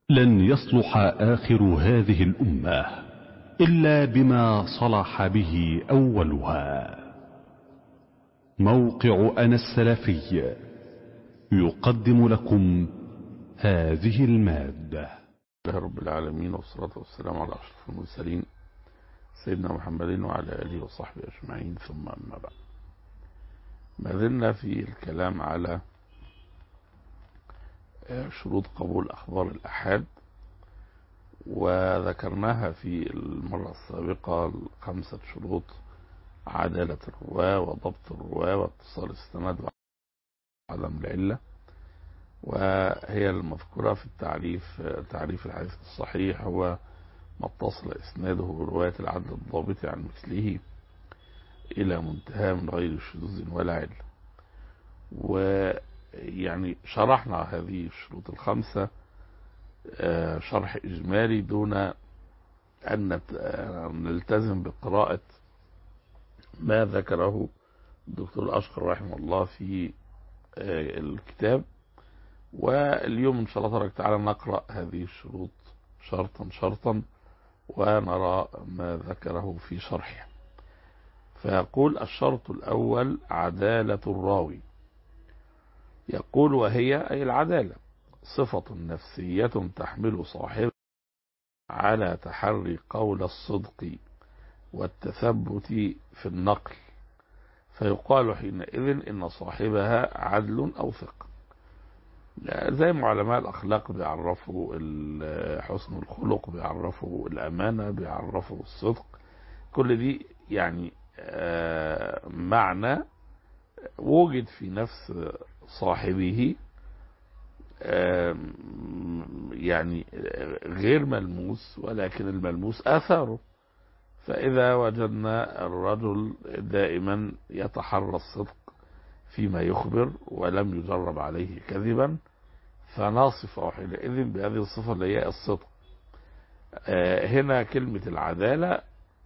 لن يصلح آخر هذه الأمة إلا بما صلح به أولها موقع أنا السلفي يقدم لكم هذه المادة لله رب العالمين والصلاة والسلام على أشرف المرسلين سيدنا محمد وعلى آله وصحبه أجمعين ثم أما بعد ما زلنا في الكلام على شروط قبول أخبار الأحاد وذكرناها في المرة السابقة خمسة شروط عدالة الرواة وضبط الرواة واتصال السند وعدم العلة وهي المذكورة في التعريف تعريف الحديث الصحيح هو ما اتصل إسناده برواية العدل الضابط عن مثله إلى منتهى من غير شذوذ ولا علة ويعني شرحنا هذه الشروط الخمسة شرح إجمالي دون أن نلتزم بقراءة ما ذكره الدكتور الأشقر رحمه الله في الكتاب واليوم إن شاء الله تبارك تعالى نقرأ هذه الشروط شرطا شرطا ونرى ما ذكره في شرحه فيقول الشرط الأول عدالة الراوي يقول وهي أي العدالة صفة نفسية تحمل صاحبها على تحري قول الصدق والتثبت في النقل فيقال حينئذ إن صاحبها عدل أو ثقة زي ما علماء الأخلاق بيعرفوا حسن الخلق بيعرفوا الأمانة بيعرفوا الصدق كل دي يعني معنى وجد في نفس صاحبه يعني غير ملموس ولكن الملموس آثاره فإذا وجدنا الرجل دائما يتحرى الصدق فيما يخبر ولم يجرب عليه كذبا فنصفه حينئذ بهذه الصفة اللي هي الصدق هنا كلمة العدالة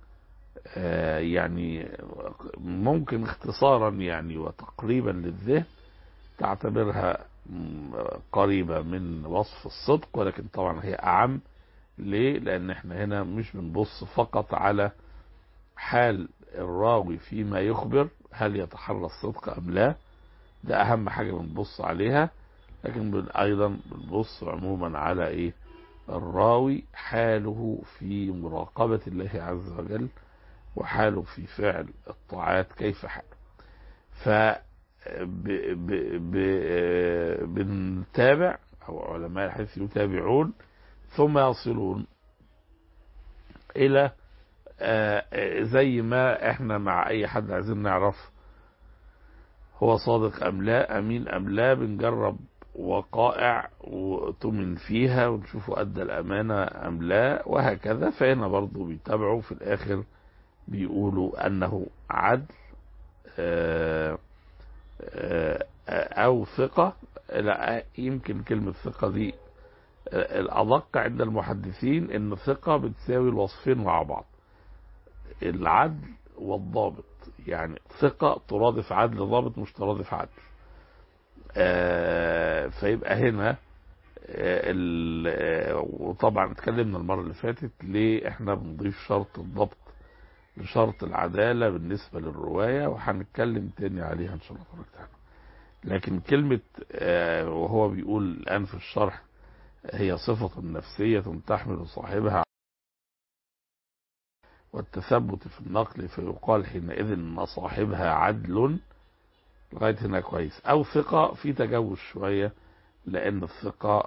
يعني ممكن اختصارا يعني وتقريبا للذهن تعتبرها قريبة من وصف الصدق ولكن طبعا هي أعم ليه لأن احنا هنا مش بنبص فقط على حال الراوي فيما يخبر هل يتحرى الصدق أم لا ده أهم حاجة بنبص عليها لكن أيضا بنبص عموما على إيه الراوي حاله في مراقبة الله عز وجل وحاله في فعل الطاعات كيف حاله ف بنتابع أو علماء الحديث يتابعون ثم يصلون إلى زي ما احنا مع أي حد عايزين نعرف هو صادق أم لا أمين أم لا بنجرب وقائع وتمن فيها ونشوفه أدى الأمانة أم لا وهكذا فهنا برضو بيتابعوا في الآخر بيقولوا أنه عدل أو ثقة لا يمكن كلمة ثقة دي الأدق عند المحدثين إن ثقة بتساوي الوصفين مع بعض العدل والضابط يعني ثقة ترادف عدل ضابط مش ترادف عدل فيبقى هنا وطبعا اتكلمنا المرة اللي فاتت ليه احنا بنضيف شرط الضبط لشرط العدالة بالنسبة للرواية وهنتكلم تاني عليها ان شاء الله تبارك وتعالى لكن كلمة وهو بيقول الآن في الشرح هي صفة نفسية تحمل صاحبها والتثبت في النقل فيقال حينئذ ان صاحبها عدل لغاية هنا كويس او ثقة في تجوز شوية لان الثقة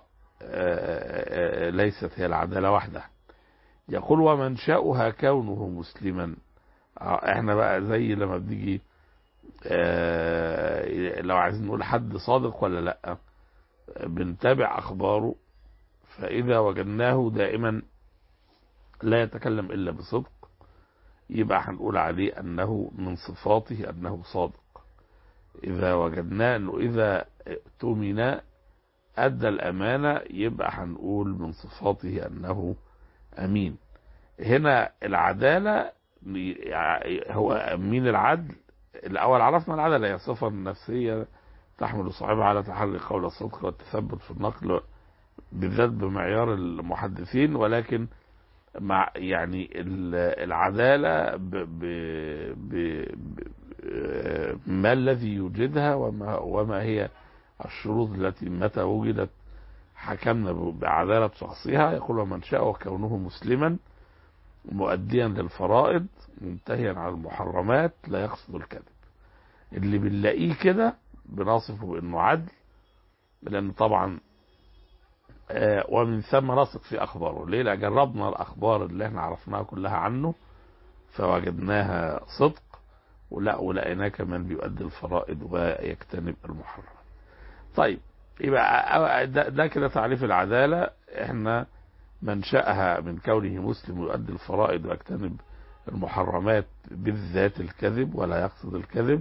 ليست هي العدالة وحدها يقول ومنشأها كونه مسلما احنا بقى زي لما بنيجي لو عايزين نقول حد صادق ولا لا بنتابع اخباره فاذا وجدناه دائما لا يتكلم الا بصدق يبقى هنقول عليه انه من صفاته انه صادق اذا وجدناه انه اذا اؤتمن ادى الامانه يبقى هنقول من صفاته انه امين هنا العداله هو امين العدل الاول عرفنا العدله هي صفه نفسيه تحمل صاحبها على تحري قول الصدق والتثبت في النقل بالذات بمعيار المحدثين ولكن مع يعني ال- العدالة ب ب ب ب ما الذي يوجدها وما وما هي الشروط التي متى وجدت حكمنا ب- بعدالة شخصها يقول ومن شاء وكونه مسلما مؤديا للفرائض منتهيا عن المحرمات لا يقصد الكذب اللي بنلاقيه كده بنصفه بانه عدل لان طبعا آه، ومن ثم نثق في اخباره ليه لا جربنا الاخبار اللي احنا عرفناها كلها عنه فوجدناها صدق ولا ولقيناه كمان بيؤدي الفرائض ويجتنب المحرمات طيب يبقى ده, ده كده تعريف العدالة احنا منشأها من كونه مسلم ويؤدي الفرائض ويجتنب المحرمات بالذات الكذب ولا يقصد الكذب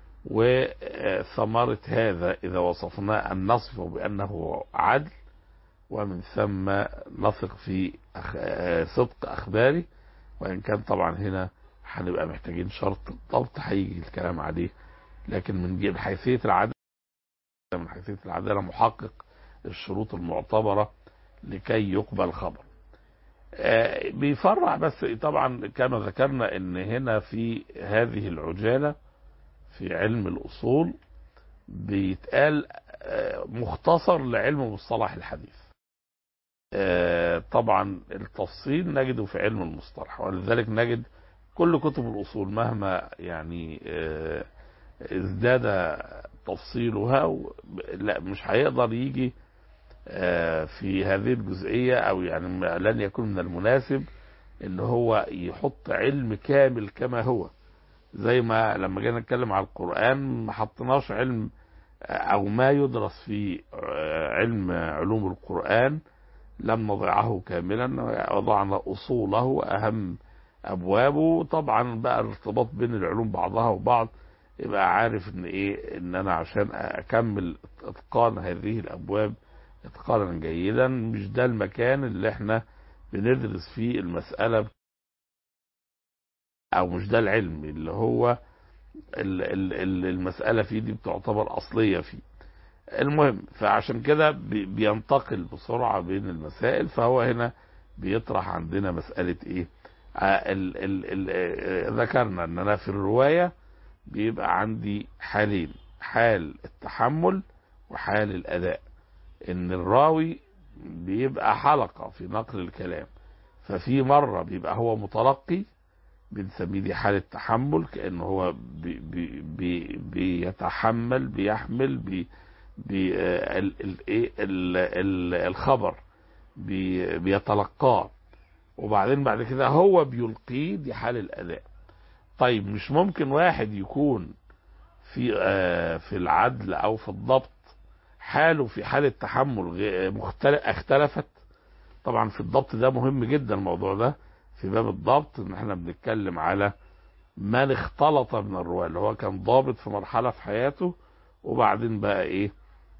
وثمرة هذا إذا وصفناه أن نصفه بأنه عدل ومن ثم نثق في أخ... آه، صدق أخباره وإن كان طبعا هنا هنبقى محتاجين شرط الضبط هيجي الكلام عليه لكن من جيب حيثية العدالة من حيثية العدالة محقق الشروط المعتبرة لكي يقبل خبر آه، بيفرع بس طبعا كما ذكرنا ان هنا في هذه العجالة في علم الأصول بيتقال آه، مختصر لعلم مصطلح الحديث آه، طبعا التفصيل نجده في علم المصطلح ولذلك نجد كل كتب الأصول مهما يعني آه، ازداد تفصيلها و- لا مش هيقدر يجي آه، في هذه الجزئية أو يعني ما- لن يكون من المناسب ان هو يحط علم كامل كما هو زي ما لما جينا نتكلم على القرآن ما حطناش علم آه، او ما يدرس في آه، علم علوم القرآن لم نضعه كاملا وضعنا اصوله واهم ابوابه طبعا بقى الارتباط بين العلوم بعضها وبعض يبقى عارف ان ايه ان انا عشان اكمل اتقان هذه الابواب اتقانا جيدا مش ده المكان اللي احنا بندرس فيه المسألة او مش ده العلم اللي هو ال- ال- ال- المسألة فيه دي بتعتبر اصلية فيه المهم فعشان كده بي- بينتقل بسرعة بين المسائل فهو هنا بيطرح عندنا مسألة ايه آه، ال ال ال آه، ذكرنا ان انا في الرواية بيبقى عندي حالين حال التحمل وحال الاداء ان الراوي بيبقى حلقة في نقل الكلام ففي مرة بيبقى هو متلقي بنسميه دي حالة تحمل كأنه هو بي بي بي بيتحمل بيحمل بي بي آه، ال ال إيه ال ال الخبر بي بيتلقاه وبعدين بعد كده هو بيلقيه دي حال الأداء طيب مش ممكن واحد يكون في آه، في العدل أو في الضبط حاله في حالة تحمل غ- مختلف اختلفت طبعا في الضبط ده مهم جدا الموضوع ده في باب الضبط ان احنا بنتكلم على من اختلط من الرواة اللي هو كان ضابط في مرحلة في حياته وبعدين بقى ايه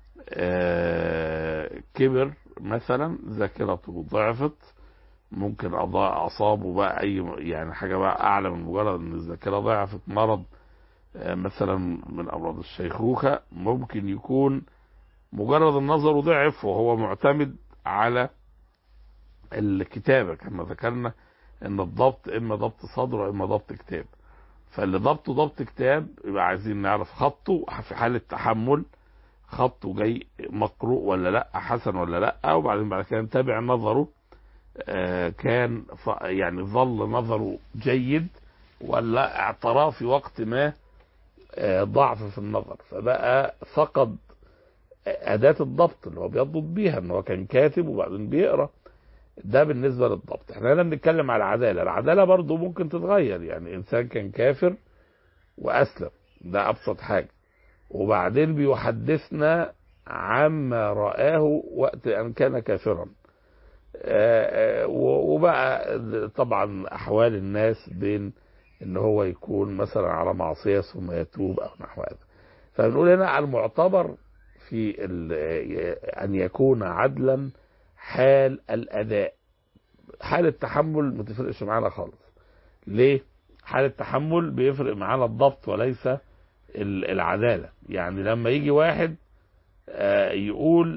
آه كبر مثلا ذاكرته ضعفت ممكن أضا- اصابه بقى اي يعني حاجة بقى اعلى من مجرد ان الذاكرة ضعفت مرض آه مثلا من امراض الشيخوخة ممكن يكون مجرد النظر ضعف وهو معتمد على الكتابة كما ذكرنا ان الضبط اما ضبط صدر واما ضبط كتاب فاللي ضبطه ضبط كتاب يبقى عايزين نعرف خطه في حالة تحمل خطه جاي مقروء ولا لا حسن ولا لا وبعدين بعد كده نتابع نظره آه، كان ف- يعني ظل نظره جيد ولا اعتراه في وقت ما آه، ضعف في النظر فبقى فقد أداة الضبط اللي هو بيضبط بيها ان هو كان كاتب وبعدين بيقرا ده بالنسبة للضبط احنا هنا بنتكلم على العدالة العدالة برضو ممكن تتغير يعني انسان كان كافر واسلم ده ابسط حاجة وبعدين بيحدثنا عما رآه وقت ان كان كافرا آه، آه، وبقى طبعا احوال الناس بين ان هو يكون مثلا على معصية ثم يتوب او نحو هذا فبنقول هنا على المعتبر في ال- ان يكون عدلا حال الاداء حال التحمل ما تفرقش معانا خالص ليه حال التحمل بيفرق معانا الضبط وليس ال- العدالة يعني لما يجي واحد آه، يقول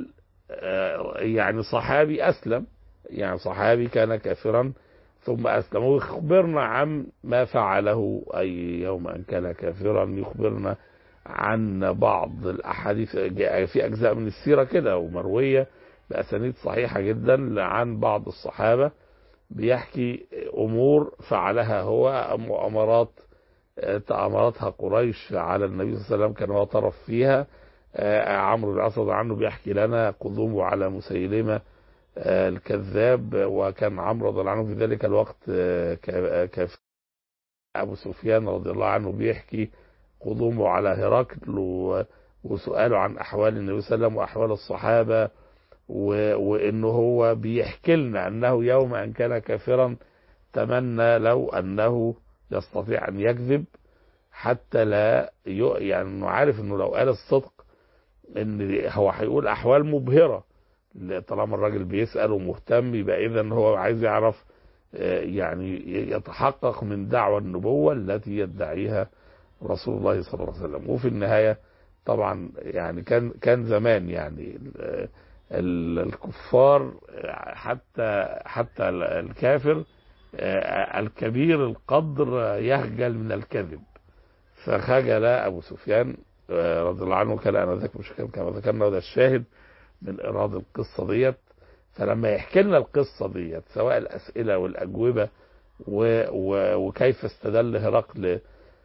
آه، يعني صحابي أسلم يعني صحابي كان كافرا ثم أسلم ويخبرنا عن ما فعله أي يوم أن كان كافرا يخبرنا عن بعض الأحاديث جاء في أجزاء من السيرة كده ومروية بأسانيد صحيحة جدا عن بعض الصحابة بيحكي أمور فعلها هو مؤامرات آه، تأمرتها قريش على النبي صلى الله عليه وسلم كان هو طرف فيها آه، عمرو بن العاص رضي الله عنه بيحكي لنا قدومه على مسيلمة آه، الكذاب وكان عمرو رضي الله عنه في ذلك الوقت آه، ك- كافر أبو سفيان رضي الله عنه بيحكي قدومه على هرقل و- وسؤاله عن أحوال النبي صلى الله عليه وسلم وأحوال الصحابة و- وإنه هو بيحكي لنا أنه يوم أن كان كافرا تمنى لو أنه يستطيع أن يكذب حتى لا ي... يعني إنه عارف إنه لو قال الصدق إن هو هيقول أحوال مبهرة طالما الراجل بيسأل ومهتم يبقى إذا هو عايز يعرف آه، يعني يتحقق من دعوى النبوة التي يدعيها رسول الله صلى الله عليه وسلم وفي النهاية طبعا يعني كان كان زمان يعني ال- ال- الكفار آه، حتى حتى ال- الكافر آه، الكبير القدر يخجل من الكذب فخجل ابو سفيان آه، رضي الله عنه كان انذاك مش كان كما ذكرنا وده الشاهد من ايراد القصه ديت فلما يحكي لنا القصه ديت سواء الاسئله والاجوبه و و وكيف استدل هرقل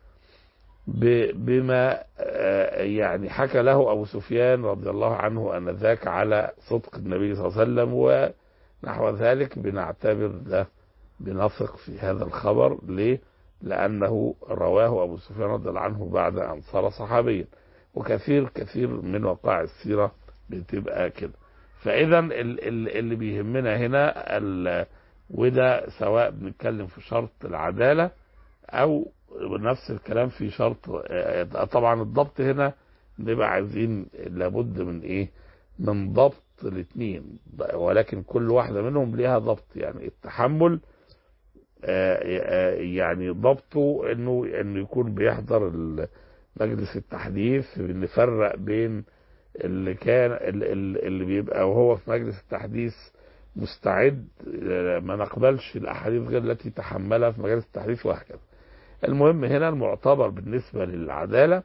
ب- بما آه، يعني حكى له ابو سفيان رضي الله عنه انذاك على صدق النبي صلى الله عليه وسلم ونحو ذلك بنعتبر ده بنثق في هذا الخبر ليه؟ لأنه رواه أبو سفيان رضي الله عنه بعد أن صار صحابيا وكثير كثير من وقائع السيرة بتبقى كده فإذا ال- ال- اللي بيهمنا هنا ال- وده سواء بنتكلم في شرط العدالة أو نفس الكلام في شرط آه، طبعا الضبط هنا نبقى عايزين لابد من إيه من ضبط الاثنين ولكن كل واحدة منهم ليها ضبط يعني التحمل آه، آه، يعني ضبطه انه انه يكون بيحضر ال- مجلس التحديث نفرق بين اللي كان ال- ال- اللي بيبقى وهو في مجلس التحديث مستعد آه، ما نقبلش الاحاديث غير التي تحملها في مجالس التحديث وهكذا. المهم هنا المعتبر بالنسبه للعداله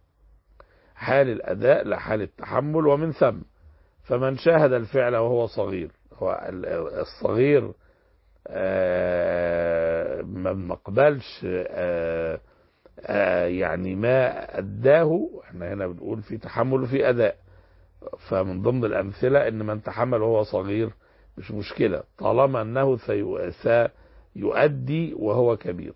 حال الاداء لا حال التحمل ومن ثم فمن شاهد الفعل وهو صغير هو ال- الصغير آه، ما بنقبلش آه، آه، يعني ما أداه احنا هنا بنقول في تحمل وفي أداء فمن ضمن الأمثلة إن من تحمل وهو صغير مش مشكلة طالما أنه سيو- سيؤدي وهو كبير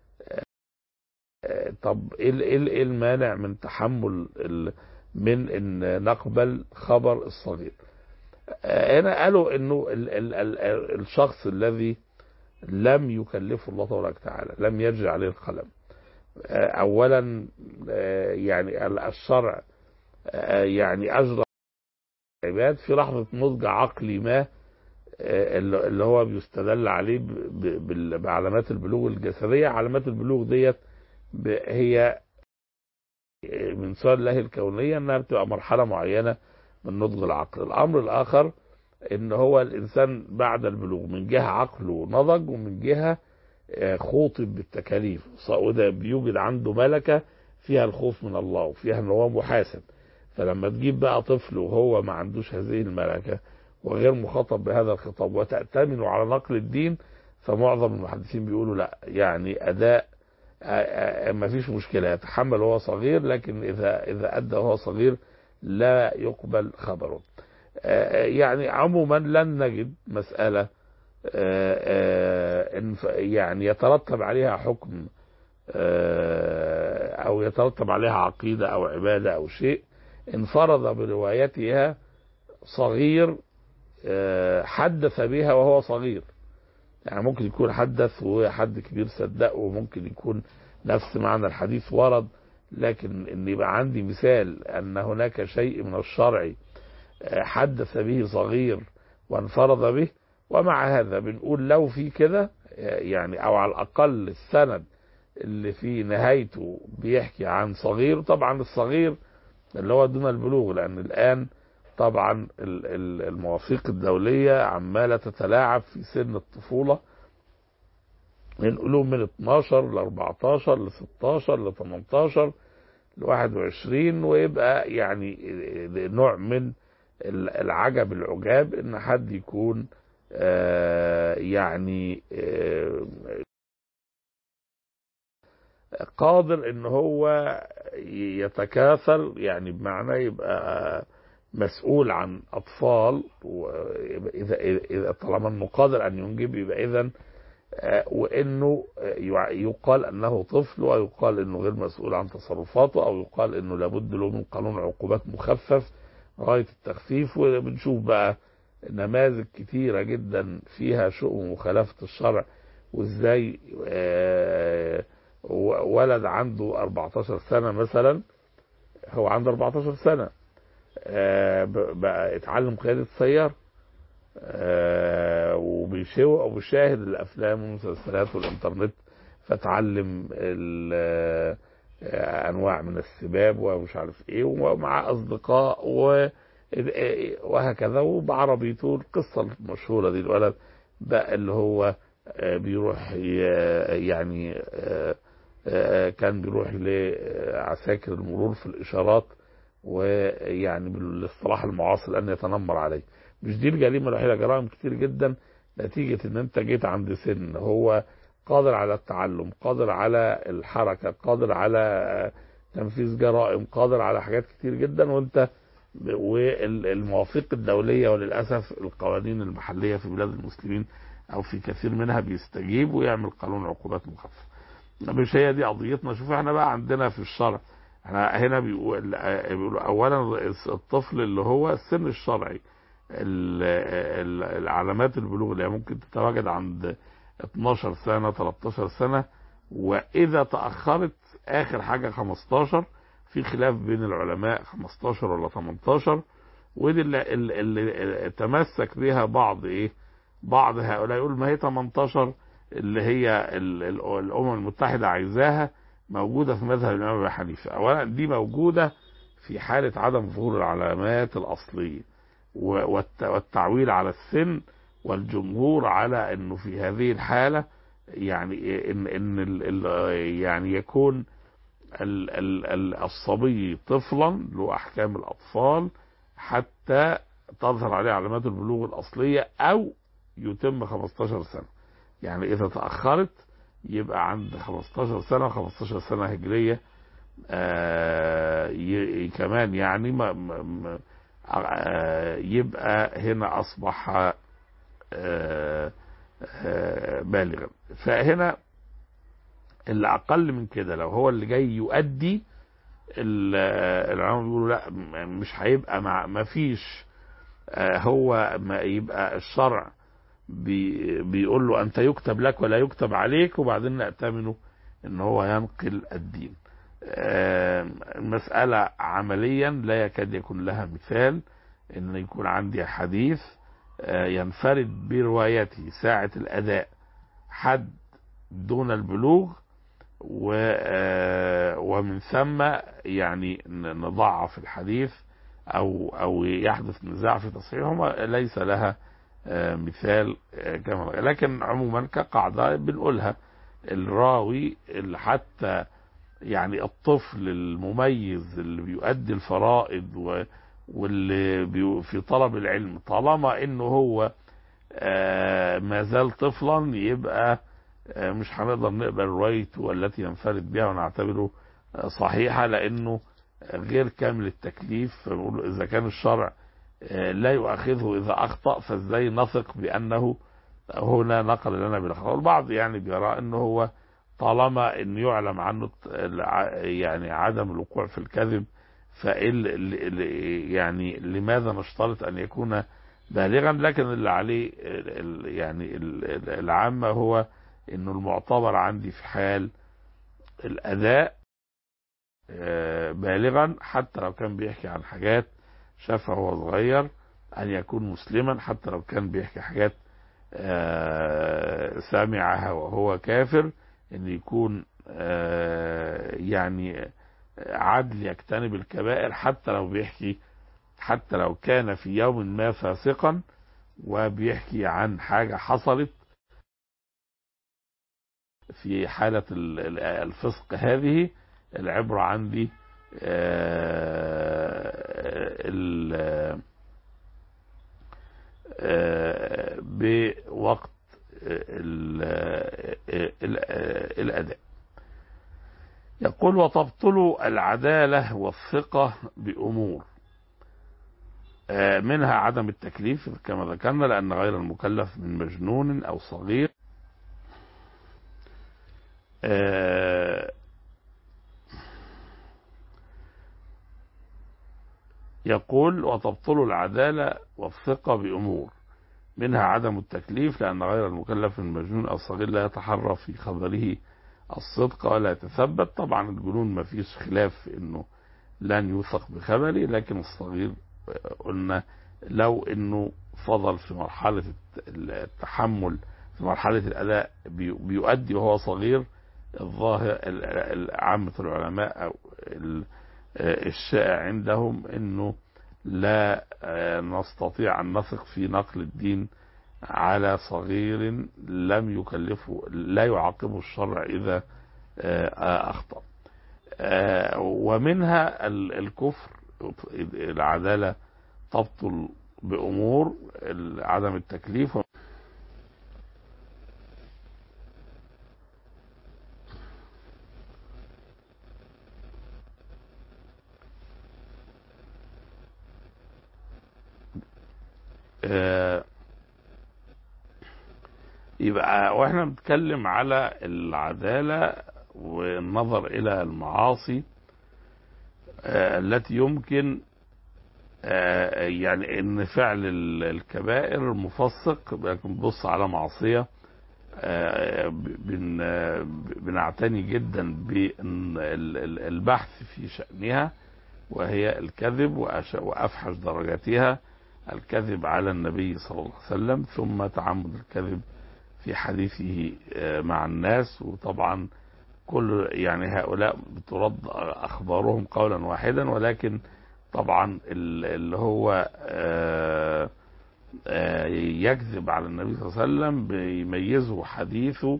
آه، طب إيه ال- إيه ال- إيه المانع من تحمل ال- من ان نقبل خبر الصغير آه، هنا قالوا انه ال ال ال الشخص الذي لم يكلفه الله تبارك وتعالى لم يرجع عليه القلم آه، اولا آه، يعني ال- الشرع آه، يعني اجرى العباد في لحظه نضج عقلي ما آه، اللي اللي هو بيستدل عليه ب- ب- بال- بعلامات البلوغ الجسديه علامات البلوغ ديت ب- هي من سؤال الله الكونية انها بتبقى مرحلة معينة من نضج العقل الامر الاخر ان هو الانسان بعد البلوغ من جهة عقله نضج ومن جهة آه، خوطب بالتكاليف ص- وده بيوجد عنده ملكة فيها الخوف من الله وفيها ان هو محاسب فلما تجيب بقى طفل وهو ما عندوش هذه الملكة وغير مخاطب بهذا الخطاب وتأتمن على نقل الدين فمعظم المحدثين بيقولوا لا يعني اداء ما فيش مشكلة يتحمل وهو صغير لكن إذا إذا أدى وهو صغير لا يقبل خبره آه، يعني عموما لن نجد مسألة آه، آه، إن- يعني يترتب عليها حكم آه، أو يترتب عليها عقيدة أو عبادة أو شيء انفرد بروايتها صغير آه، حدث بها وهو صغير يعني ممكن يكون حدث وحد كبير صدقه وممكن يكون نفس معنى الحديث ورد لكن ان يبقى عندي مثال ان هناك شيء من الشرع آه، حدث به صغير وانفرد به ومع هذا بنقول لو في كده آه، يعني او على الاقل السند اللي في نهايته بيحكي عن صغير طبعا الصغير اللي هو دون البلوغ لان الان طبعا ال- ال- المواثيق الدولية عمالة تتلاعب في سن الطفولة ينقلوه من 12 ل 14 ل 16 ل 18 ل 21 ويبقى يعني نوع من ال- العجب العجاب ان حد يكون آه، يعني آه، قادر ان هو يتكاثر يعني بمعنى يبقى مسؤول عن اطفال واذا اذا طالما انه قادر ان ينجب يبقى اذا وانه يع- يقال انه طفل ويقال انه غير مسؤول عن تصرفاته او يقال انه لابد له من قانون عقوبات مخفف غايه التخفيف وبنشوف بقى نماذج كتيره جدا فيها شؤم مخالفه الشرع وازاي آه، و- ولد عنده 14 سنه مثلا هو عنده 14 سنه آه، ب- بقى اتعلم قياده سياره آه، وبيشو وبيشاهد الافلام والمسلسلات والانترنت فتعلم ال- آه، انواع من السباب ومش عارف ايه ومع اصدقاء و وهكذا وبعربيته القصه المشهوره دي الولد بقى اللي هو آه، بيروح ي- يعني آه، آه، كان بيروح لعساكر المرور في الاشارات ويعني بالاصطلاح المعاصر ان يتنمر عليه مش دي الجريمه الوحيده جرائم كتير جدا نتيجه ان انت جيت عند سن هو قادر على التعلم قادر على الحركه قادر على تنفيذ جرائم قادر على حاجات كتير جدا وانت والمواثيق الدوليه وللاسف القوانين المحليه في بلاد المسلمين او في كثير منها بيستجيب ويعمل قانون عقوبات مخففه مش هي دي قضيتنا شوف احنا بقى عندنا في الشرع احنا هنا بيقول بيقولوا اولا الطفل اللي هو السن الشرعي ال- ال- العلامات البلوغ اللي هي ممكن تتواجد عند 12 سنة 13 سنة وإذا تأخرت آخر حاجة 15 في خلاف بين العلماء 15 ولا 18 ودي اللي, اللي, اللي تمسك بها بعض إيه بعض هؤلاء يقول ما هي 18 اللي هي ال- ال- الأمم المتحدة عايزاها موجودة في مذهب الإمام أبي حنيفة أولا دي موجودة في حالة عدم ظهور العلامات الأصلية و- والت- والتعويل على السن والجمهور على انه في هذه الحاله يعني ان ان ال ال يعني يكون ال ال ال الصبي طفلا له احكام الاطفال حتى تظهر عليه علامات البلوغ الاصليه او يتم 15 سنه يعني اذا تاخرت يبقى عند 15 سنه 15 سنه هجريه آه ي- كمان يعني ما ما- ما- آه، يبقى هنا اصبح آه، آه، بالغا فهنا اللي اقل من كده لو هو اللي جاي يؤدي ال- العلماء بيقولوا لا م- مش هيبقى مع ما فيش آه، هو ما يبقى الشرع بي بيقول له انت يكتب لك ولا يكتب عليك وبعدين نأتمنه ان هو ينقل الدين آه، المسألة عمليا لا يكاد يكون لها مثال ان يكون عندي حديث آه، ينفرد بروايته ساعة الأداء حد دون البلوغ و آه، ومن ثم يعني ن- نضعف الحديث أو أو يحدث نزاع في تصحيحه ليس لها آه، مثال آه، كما لكن عموما كقاعدة بنقولها الراوي اللي حتى يعني الطفل المميز اللي بيؤدي الفرائض و واللي بي- في طلب العلم طالما انه هو آه، ما زال طفلا يبقى آه، مش هنقدر نقبل روايته التي ينفرد بها ونعتبره آه، صحيحة لأنه آه، غير كامل التكليف فبنقول إذا كان الشرع آه، لا يؤاخذه إذا أخطأ فإزاي نثق بأنه هنا نقل لنا بالأخطاء البعض يعني بيرى أنه هو طالما أن يعلم عنه الع- يعني عدم الوقوع في الكذب فإل ال- ال- يعني لماذا نشترط أن يكون بالغا لكن اللي عليه ال- ال- يعني ال- ال- العامة هو انه المعتبر عندي في حال الاداء آه، بالغا حتى لو كان بيحكي عن حاجات شافها وهو صغير ان يكون مسلما حتى لو كان بيحكي حاجات آه، سمعها وهو كافر ان يكون آه، يعني عدل يجتنب الكبائر حتى لو بيحكي حتى لو كان في يوم ما فاسقا وبيحكي عن حاجة حصلت في حالة ال- ال- الفسق هذه العبرة عندي آه، ال- آه، بوقت ال- ال- الأداء يقول وتبطل العدالة والثقة بأمور آه، منها عدم التكليف كما ذكرنا لأن غير المكلف من مجنون أو صغير آه، يقول وتبطل العدالة والثقة بأمور منها عدم التكليف لأن غير المكلف من مجنون أو صغير لا يتحرى في خبره الصدق ولا يتثبت طبعا الجنون ما فيش خلاف في أنه لن يوثق بخبره لكن الصغير آه، قلنا لو أنه فضل في مرحلة الت- التحمل في مرحلة الأداء بي- بيؤدي وهو صغير الظاهر ال- ال- عامة العلماء أو ال- آه، الشائع عندهم أنه لا آه، نستطيع أن نثق في نقل الدين على صغير لم يكلفه لا يعاقبه الشرع إذا آه، أخطأ آه، ومنها ال- الكفر العدالة تبطل بأمور ال- عدم التكليف آه، يبقى واحنا بنتكلم على العدالة والنظر إلى المعاصي آه، التي يمكن آه، يعني ان فعل ال- الكبائر مفسق لكن بص على معصية آه، بن آه، بنعتني جدا بالبحث في شأنها وهي الكذب وأش- وأفحش درجاتها الكذب على النبي صلى الله عليه وسلم ثم تعمد الكذب في حديثه آه، مع الناس وطبعا كل يعني هؤلاء بترد أخبارهم قولا واحدا ولكن طبعا ال- اللي هو آه، آه، يكذب على النبي صلى الله عليه وسلم بيميزه حديثه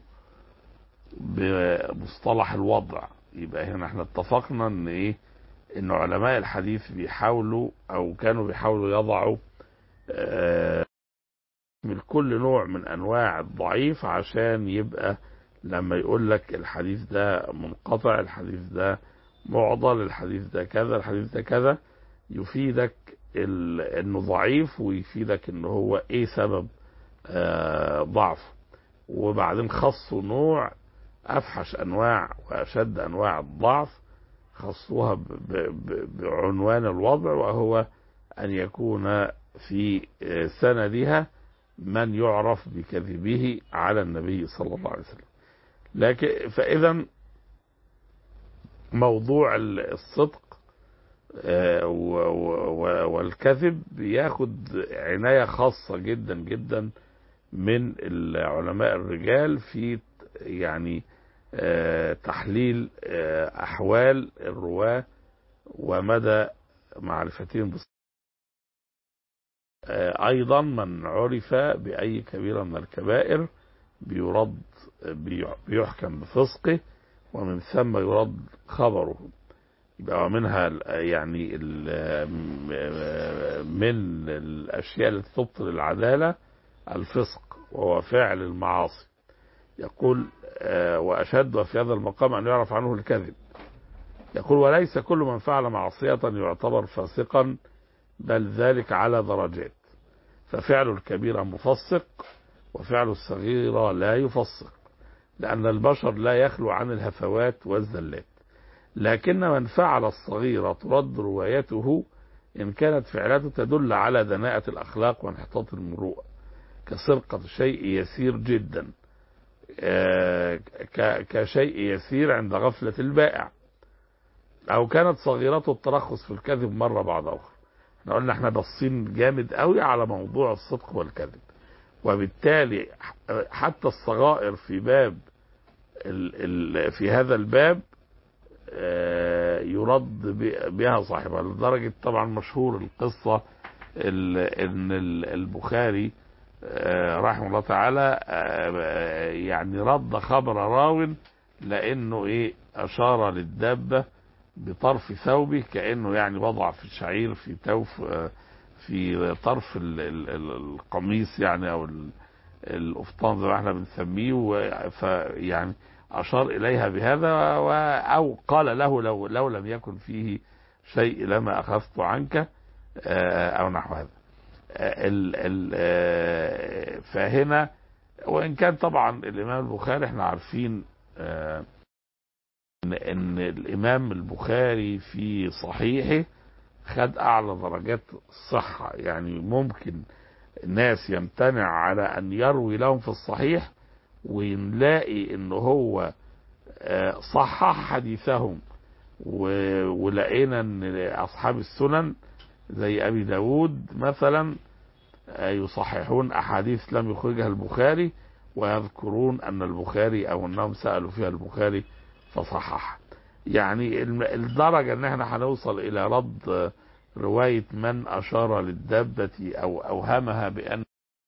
بمصطلح الوضع يبقى هنا احنا اتفقنا ان ايه ان علماء الحديث بيحاولوا او كانوا بيحاولوا يضعوا آه، من كل نوع من انواع الضعيف عشان يبقى لما يقول لك الحديث ده منقطع الحديث ده معضل الحديث ده كذا الحديث ده كذا يفيدك ال- انه ضعيف ويفيدك ان هو ايه سبب آه ضعفه وبعدين خصوا نوع افحش انواع واشد انواع الضعف خصوها ب- ب- ب- بعنوان الوضع وهو ان يكون في آه، سندها من يعرف بكذبه على النبي صلى الله عليه وسلم لكن فاذا موضوع ال- الصدق آه، و- و- والكذب بياخد عناية خاصة جدا جدا من العلماء الرجال في يعني آه، تحليل آه، أحوال الرواة ومدى معرفتهم بالصدق آه، أيضا من عرف بأي كبيرة من الكبائر بيرد بي- بيحكم بفسقه ومن ثم يرد خبره يبقى منها ال- يعني ال- م- من الأشياء التي تبطل العدالة الفسق وهو فعل المعاصي يقول آه، وأشد في هذا المقام أن يعرف عنه الكذب يقول وليس كل من فعل معصية يعتبر فاسقا بل ذلك على درجات ففعل الكبيرة مفسق وفعل الصغيرة لا يفسق لأن البشر لا يخلو عن الهفوات والزلات لكن من فعل الصغيرة ترد روايته إن كانت فعلته تدل على دناءة الأخلاق وانحطاط المروءة كسرقة شيء يسير جدا آه، ك- كشيء يسير عند غفلة البائع أو كانت صغيرته الترخص في الكذب مرة بعد أخرى احنا قلنا احنا باصين جامد قوي على موضوع الصدق والكذب وبالتالي ح- حتى الصغائر في باب ال ال في هذا الباب آه، يرد ب- بها صاحبها لدرجة طبعا مشهور القصة ال- ان ال- البخاري آه، رحمه الله تعالى آه، يعني رد خبر راو لانه ايه اشار للدابة بطرف ثوبه كانه يعني وضع في الشعير في توف آه، في طرف ال- ال- ال- القميص يعني او ال- القفطان زي ما احنا بنسميه و- فيعني اشار اليها بهذا و- او قال له لو لو لم يكن فيه شيء لما اخذت عنك آه، او نحو هذا آه، ال ال آه، فهنا وان كان طبعا الامام البخاري احنا عارفين آه، ان ان الامام البخاري في صحيحه خد اعلى درجات الصحه يعني ممكن الناس يمتنع على ان يروي لهم في الصحيح ونلاقي ان هو آه، صحح حديثهم و- ولقينا ان اصحاب السنن زي ابي داود مثلا آه، يصححون احاديث لم يخرجها البخاري ويذكرون ان البخاري او انهم سالوا فيها البخاري فصحح يعني الم- الدرجه ان احنا هنوصل الى رد آه، روايه من اشار للدابه او اوهمها بان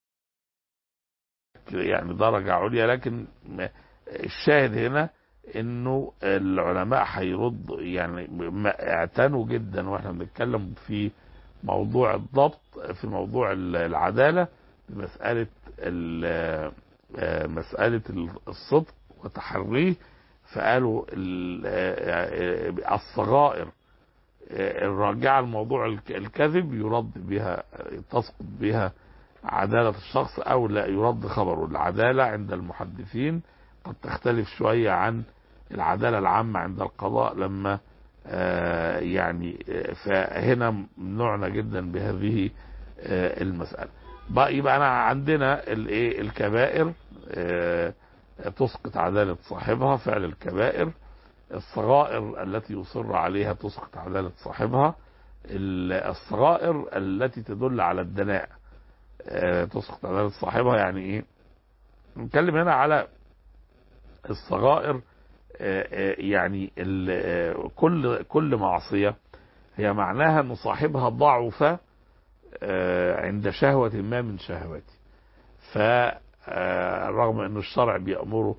يعني درجه عليا لكن م- الشاهد هنا انه العلماء هيرد يعني ما- اعتنوا جدا واحنا بنتكلم في موضوع الضبط في موضوع ال- العداله مساله ال- آه، مساله الصدق وتحريه فقالوا ال- آه، آه، الصغائر آه، الراجعه لموضوع الك- الكذب يرد بها تسقط بها عداله الشخص او لا يرد خبره العداله عند المحدثين قد تختلف شويه عن العداله العامه عند القضاء لما آه، يعني آه، فهنا ممنوعنا جدا بهذه آه، المساله بقى يبقى انا عندنا الايه الكبائر آه، تسقط عداله صاحبها فعل الكبائر الصغائر التي يصر عليها تسقط عداله صاحبها ال- الصغائر التي تدل على الدناء آه، تسقط عداله صاحبها يعني ايه نتكلم هنا على الصغائر آه، آه، يعني ال- آه، كل كل معصيه هي معناها ان صاحبها ضعف آه، عند شهوة ما من شهواته فرغم ان الشرع بيأمره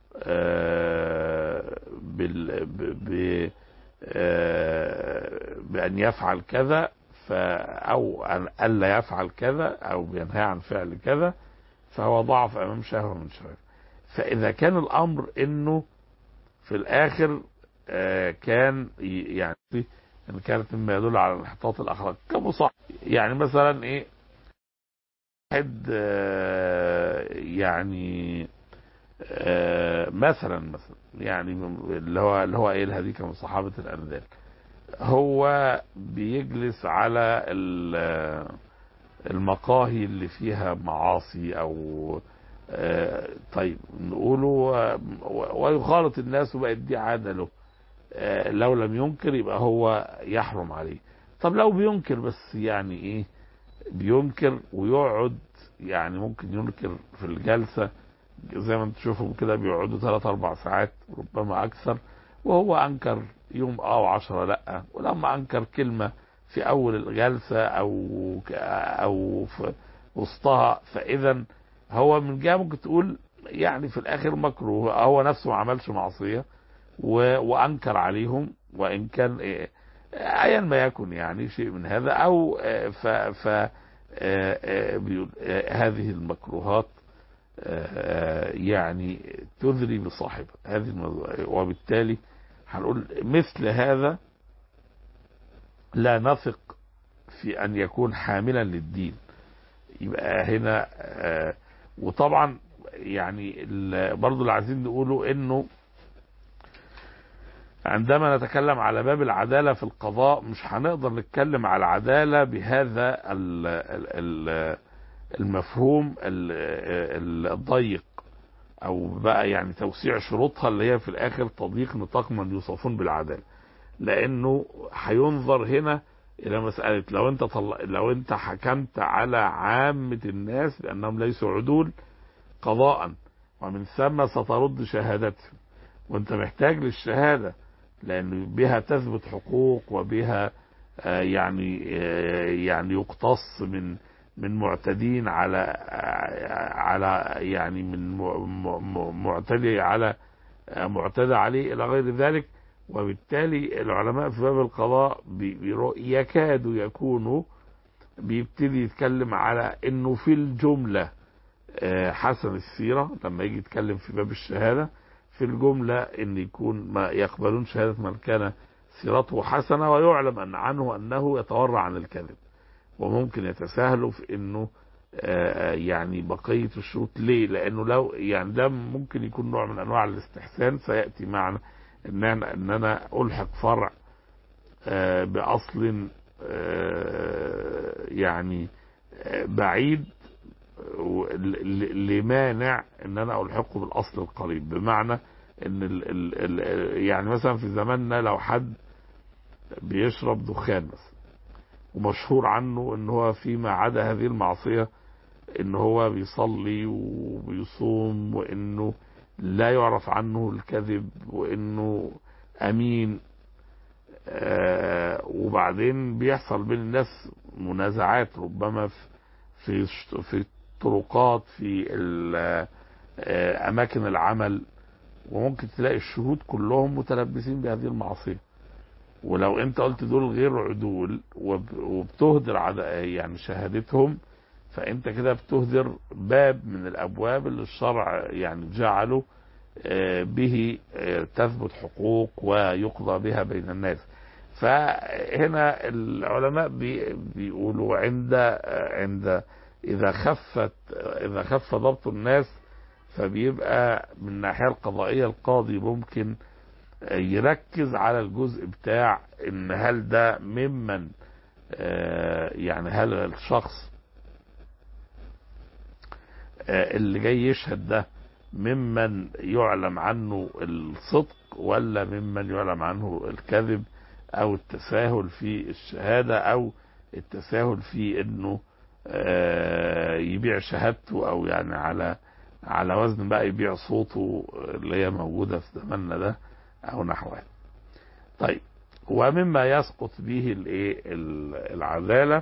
آه، بال ب- ب- آه، بأن يفعل كذا ف أو أن ألا يفعل كذا أو بينهى عن فعل كذا فهو ضعف أمام شهوة من شهوته فإذا كان الأمر إنه في الآخر آه، كان ي- يعني إن كانت مما يدل على انحطاط الأخلاق كمصاحب يعني مثلا إيه واحد آه، يعني آه، مثلا مثلا يعني اللي هو اللي هو قايلها دي كان من صحابة الأرذال هو بيجلس على ال- المقاهي اللي فيها معاصي أو آه، طيب نقوله آه، ويخالط الناس وبقت دي عادة له آه، لو لم ينكر يبقى هو يحرم عليه طب لو بينكر بس يعني ايه بينكر ويقعد يعني ممكن ينكر في الجلسة زي ما انتم تشوفوا كده بيقعدوا ثلاث اربع ساعات ربما اكثر وهو انكر يوم اه وعشرة لا ولما انكر كلمة في اول الجلسة او او في وسطها فاذا هو من جهة ممكن تقول يعني في الاخر مكروه هو نفسه ما عملش معصية و... وانكر عليهم وان كان إيه ايا ما يكن يعني شيء من هذا او آه، ف ف آه، آه، بيقول آه، هذه المكروهات آه، يعني تذري بصاحبها هذه الموضوع وبالتالي هنقول مثل هذا لا نثق في ان يكون حاملا للدين يبقى هنا آه، وطبعا يعني ال- برضو اللي عايزين نقوله انه عندما نتكلم على باب العدالة في القضاء مش هنقدر نتكلم على العدالة بهذا ال- ال- ال- المفهوم ال- ال- الضيق او بقى يعني توسيع شروطها اللي هي في الاخر تضييق نطاق من يوصفون بالعدالة لانه هينظر هنا الى مسألة لو انت طل... لو انت حكمت على عامة الناس بانهم ليسوا عدول قضاء ومن ثم سترد شهادتهم وانت محتاج للشهادة لأن بها تثبت حقوق وبها آه، يعني آه، يعني يقتص من من معتدين على آه، على يعني من م- م- معتدي على آه، معتدى عليه إلى غير ذلك وبالتالي العلماء في باب القضاء بي- بيرو- يكادوا يكونوا بيبتدي يتكلم على انه في الجملة آه، حسن السيرة لما يجي يتكلم في باب الشهادة في الجملة ان يكون ما يقبلون شهادة من كان سيرته حسنة ويعلم أن عنه أنه يتورع عن الكذب وممكن يتساهلوا في انه آه، يعني بقية الشروط ليه لانه لو يعني ده ممكن يكون نوع من انواع الاستحسان سيأتي معنا ان انا ان انا الحق فرع آه، باصل آه، يعني آه، بعيد و- ل- ل- لمانع ان انا الحقه بالاصل القريب بمعنى ان ال ال ال يعني مثلا في زماننا لو حد بيشرب دخان مثلا ومشهور عنه ان هو فيما عدا هذه المعصية ان هو بيصلي وبيصوم وانه لا يعرف عنه الكذب وانه امين آه وبعدين بيحصل بين الناس منازعات ربما في في في الطرقات في ال- آه، اماكن العمل وممكن تلاقي الشهود كلهم متلبسين بهذه المعصيه ولو انت قلت دول غير عدول وب- وبتهدر عد- يعني شهادتهم فانت كده بتهدر باب من الابواب اللي الشرع يعني جعله آه، به آه، تثبت حقوق ويقضى بها بين الناس فهنا العلماء بي- بيقولوا عند آه، عند اذا خفت اذا خف ضبط الناس فبيبقى من الناحيه القضائيه القاضي ممكن يركز على الجزء بتاع ان هل ده ممن آه، يعني هل الشخص آه، اللي جاي يشهد ده ممن يعلم عنه الصدق ولا ممن يعلم عنه الكذب او التساهل في الشهادة او التساهل في انه آه، يبيع شهادته او يعني على على وزن بقى يبيع صوته اللي هي موجودة في زماننا ده او نحوها طيب ومما يسقط به الايه ال- العدالة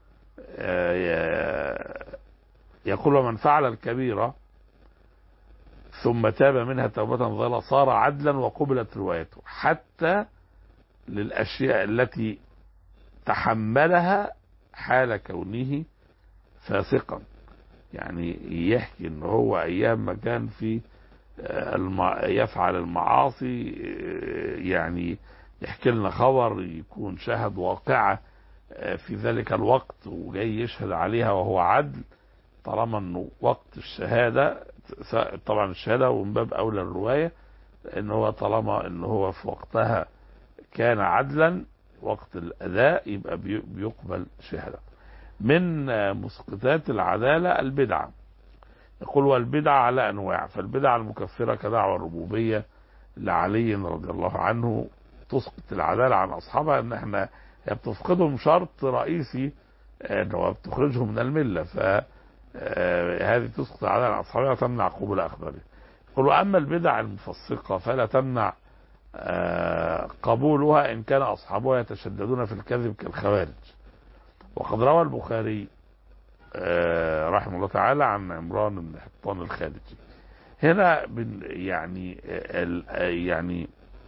آه، يقول ومن فعل الكبيرة ثم تاب منها توبة ظاهرة صار عدلا وقبلت روايته حتى للأشياء التي تحملها حال كونه فاسقا يعني يحكي ان هو ايام ما كان في آه، الم- يفعل المعاصي آه، يعني يحكي لنا خبر يكون شاهد واقعة آه، في ذلك الوقت وجاي يشهد عليها وهو عدل طالما انه وقت الشهادة س- طبعا الشهادة ومن باب اولى الرواية ان هو طالما ان هو في وقتها كان عدلا وقت الاداء يبقى بي- بيقبل شهادة من آه، مسقطات العدالة البدعة يقول والبدعة على أنواع فالبدعة المكفرة كدعوى الربوبية لعلي رضي الله عنه تسقط العدالة عن أصحابها أن احنا هي بتفقدهم شرط رئيسي آه، أنه بتخرجهم من الملة ف آه، هذه تسقط العدالة عن أصحابها وتمنع قبول أخبارهم يقول وأما البدع المفسقة فلا تمنع آه، قبولها إن كان أصحابها يتشددون في الكذب كالخوارج وقد روى البخاري آه، رحمه الله تعالى عن عمران بن حطان الخارجي هنا بن يعني آه، ال- آه، يعني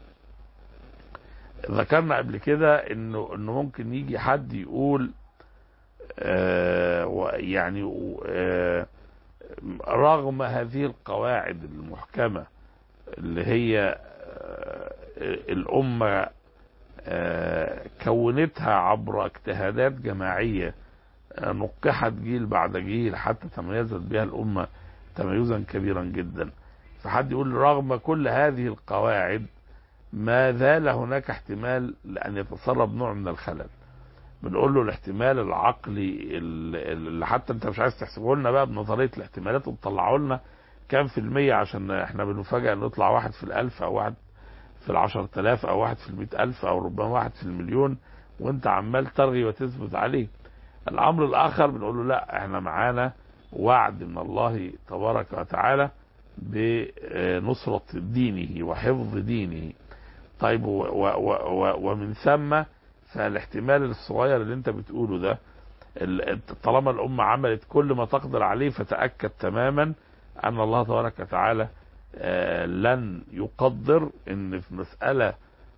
ذكرنا قبل كده انه انه ممكن يجي حد يقول آه، و- يعني آه، رغم هذه القواعد المحكمة اللي هي آه، الأمة آه، كونتها عبر اجتهادات جماعية آه، نقحت جيل بعد جيل حتى تميزت بها الأمة تميزا كبيرا جدا فحد يقول رغم كل هذه القواعد ما زال هناك احتمال لأن يتسرب نوع من الخلل بنقول له الاحتمال العقلي اللي اللي حتى انت مش عايز تحسبه لنا بقى بنظريه الاحتمالات وتطلعه لنا كام في المية عشان احنا بنفاجئ ان يطلع واحد في الألف أو واحد في العشر تلاف أو واحد في المئة ألف أو ربما واحد في المليون وانت عمال ترغي وتثبت عليه الأمر الآخر بنقول له لا احنا معانا وعد من الله تبارك وتعالى بنصرة دينه وحفظ دينه طيب و و و ومن ثم فالاحتمال الصغير اللي انت بتقوله ده ال- طالما الأمة عملت كل ما تقدر عليه فتأكد تماما أن الله تبارك وتعالى آه، لن يقدر ان في مسألة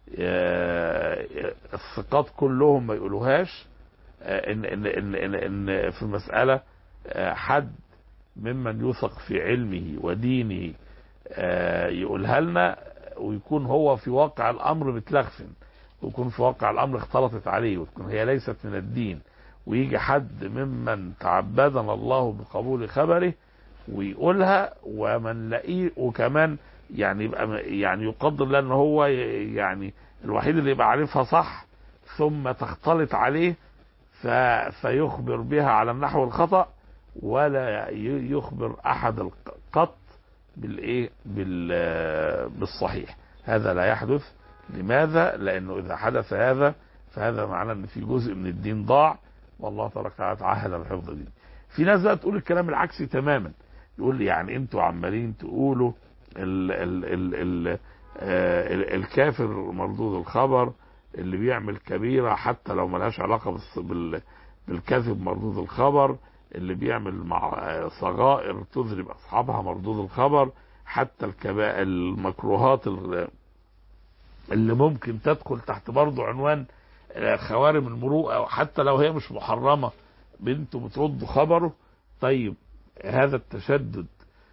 آه، الثقات كلهم ما يقولوهاش آه، ان ان ان ان, إن في مسألة آه، حد ممن يوثق في علمه ودينه آه، يقولها لنا ويكون هو في واقع الامر متلغفن ويكون في واقع الامر اختلطت عليه وتكون هي ليست من الدين ويجي حد ممن تعبدنا الله بقبول خبره ويقولها ومن لاقيه وكمان يعني يبقى يعني يقدر لان هو ي- يعني الوحيد اللي يبقى عارفها صح ثم تختلط عليه ف فيخبر بها على النحو الخطأ ولا ي- يخبر احد الق- قط بالايه بال بالصحيح هذا لا يحدث لماذا لانه اذا حدث هذا فهذا معناه ان في جزء من الدين ضاع والله تبارك وتعالى تعهد بحفظ الدين في ناس بقى تقول الكلام العكسي تماما يقول لي يعني انتوا عمالين تقولوا ال ال ال ال آه ال الكافر مردود الخبر اللي بيعمل كبيرة حتى لو ملهاش علاقة بالص- بال بالكذب مردود الخبر اللي بيعمل مع آه، صغائر تذرب أصحابها مردود الخبر حتى الكبائر المكروهات ال- اللي ممكن تدخل تحت برضه عنوان آه، خوارم المروءة وحتى لو هي مش محرمة بنته بترد خبره طيب هذا التشدد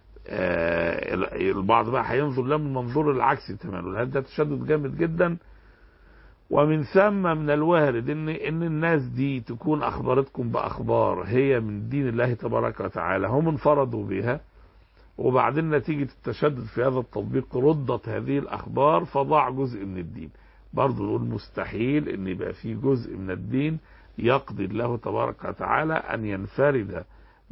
آه، البعض بقى هينظر له من المنظور العكسي تماما هذا تشدد جامد جدا ومن ثم من الوارد ان ان الناس دي تكون اخبرتكم باخبار هي من دين الله تبارك وتعالى هم انفردوا بها وبعدين نتيجة التشدد في هذا التطبيق ردت هذه الاخبار فضاع جزء من الدين برضه نقول مستحيل ان يبقى في جزء من الدين يقضي الله تبارك وتعالى ان ينفرد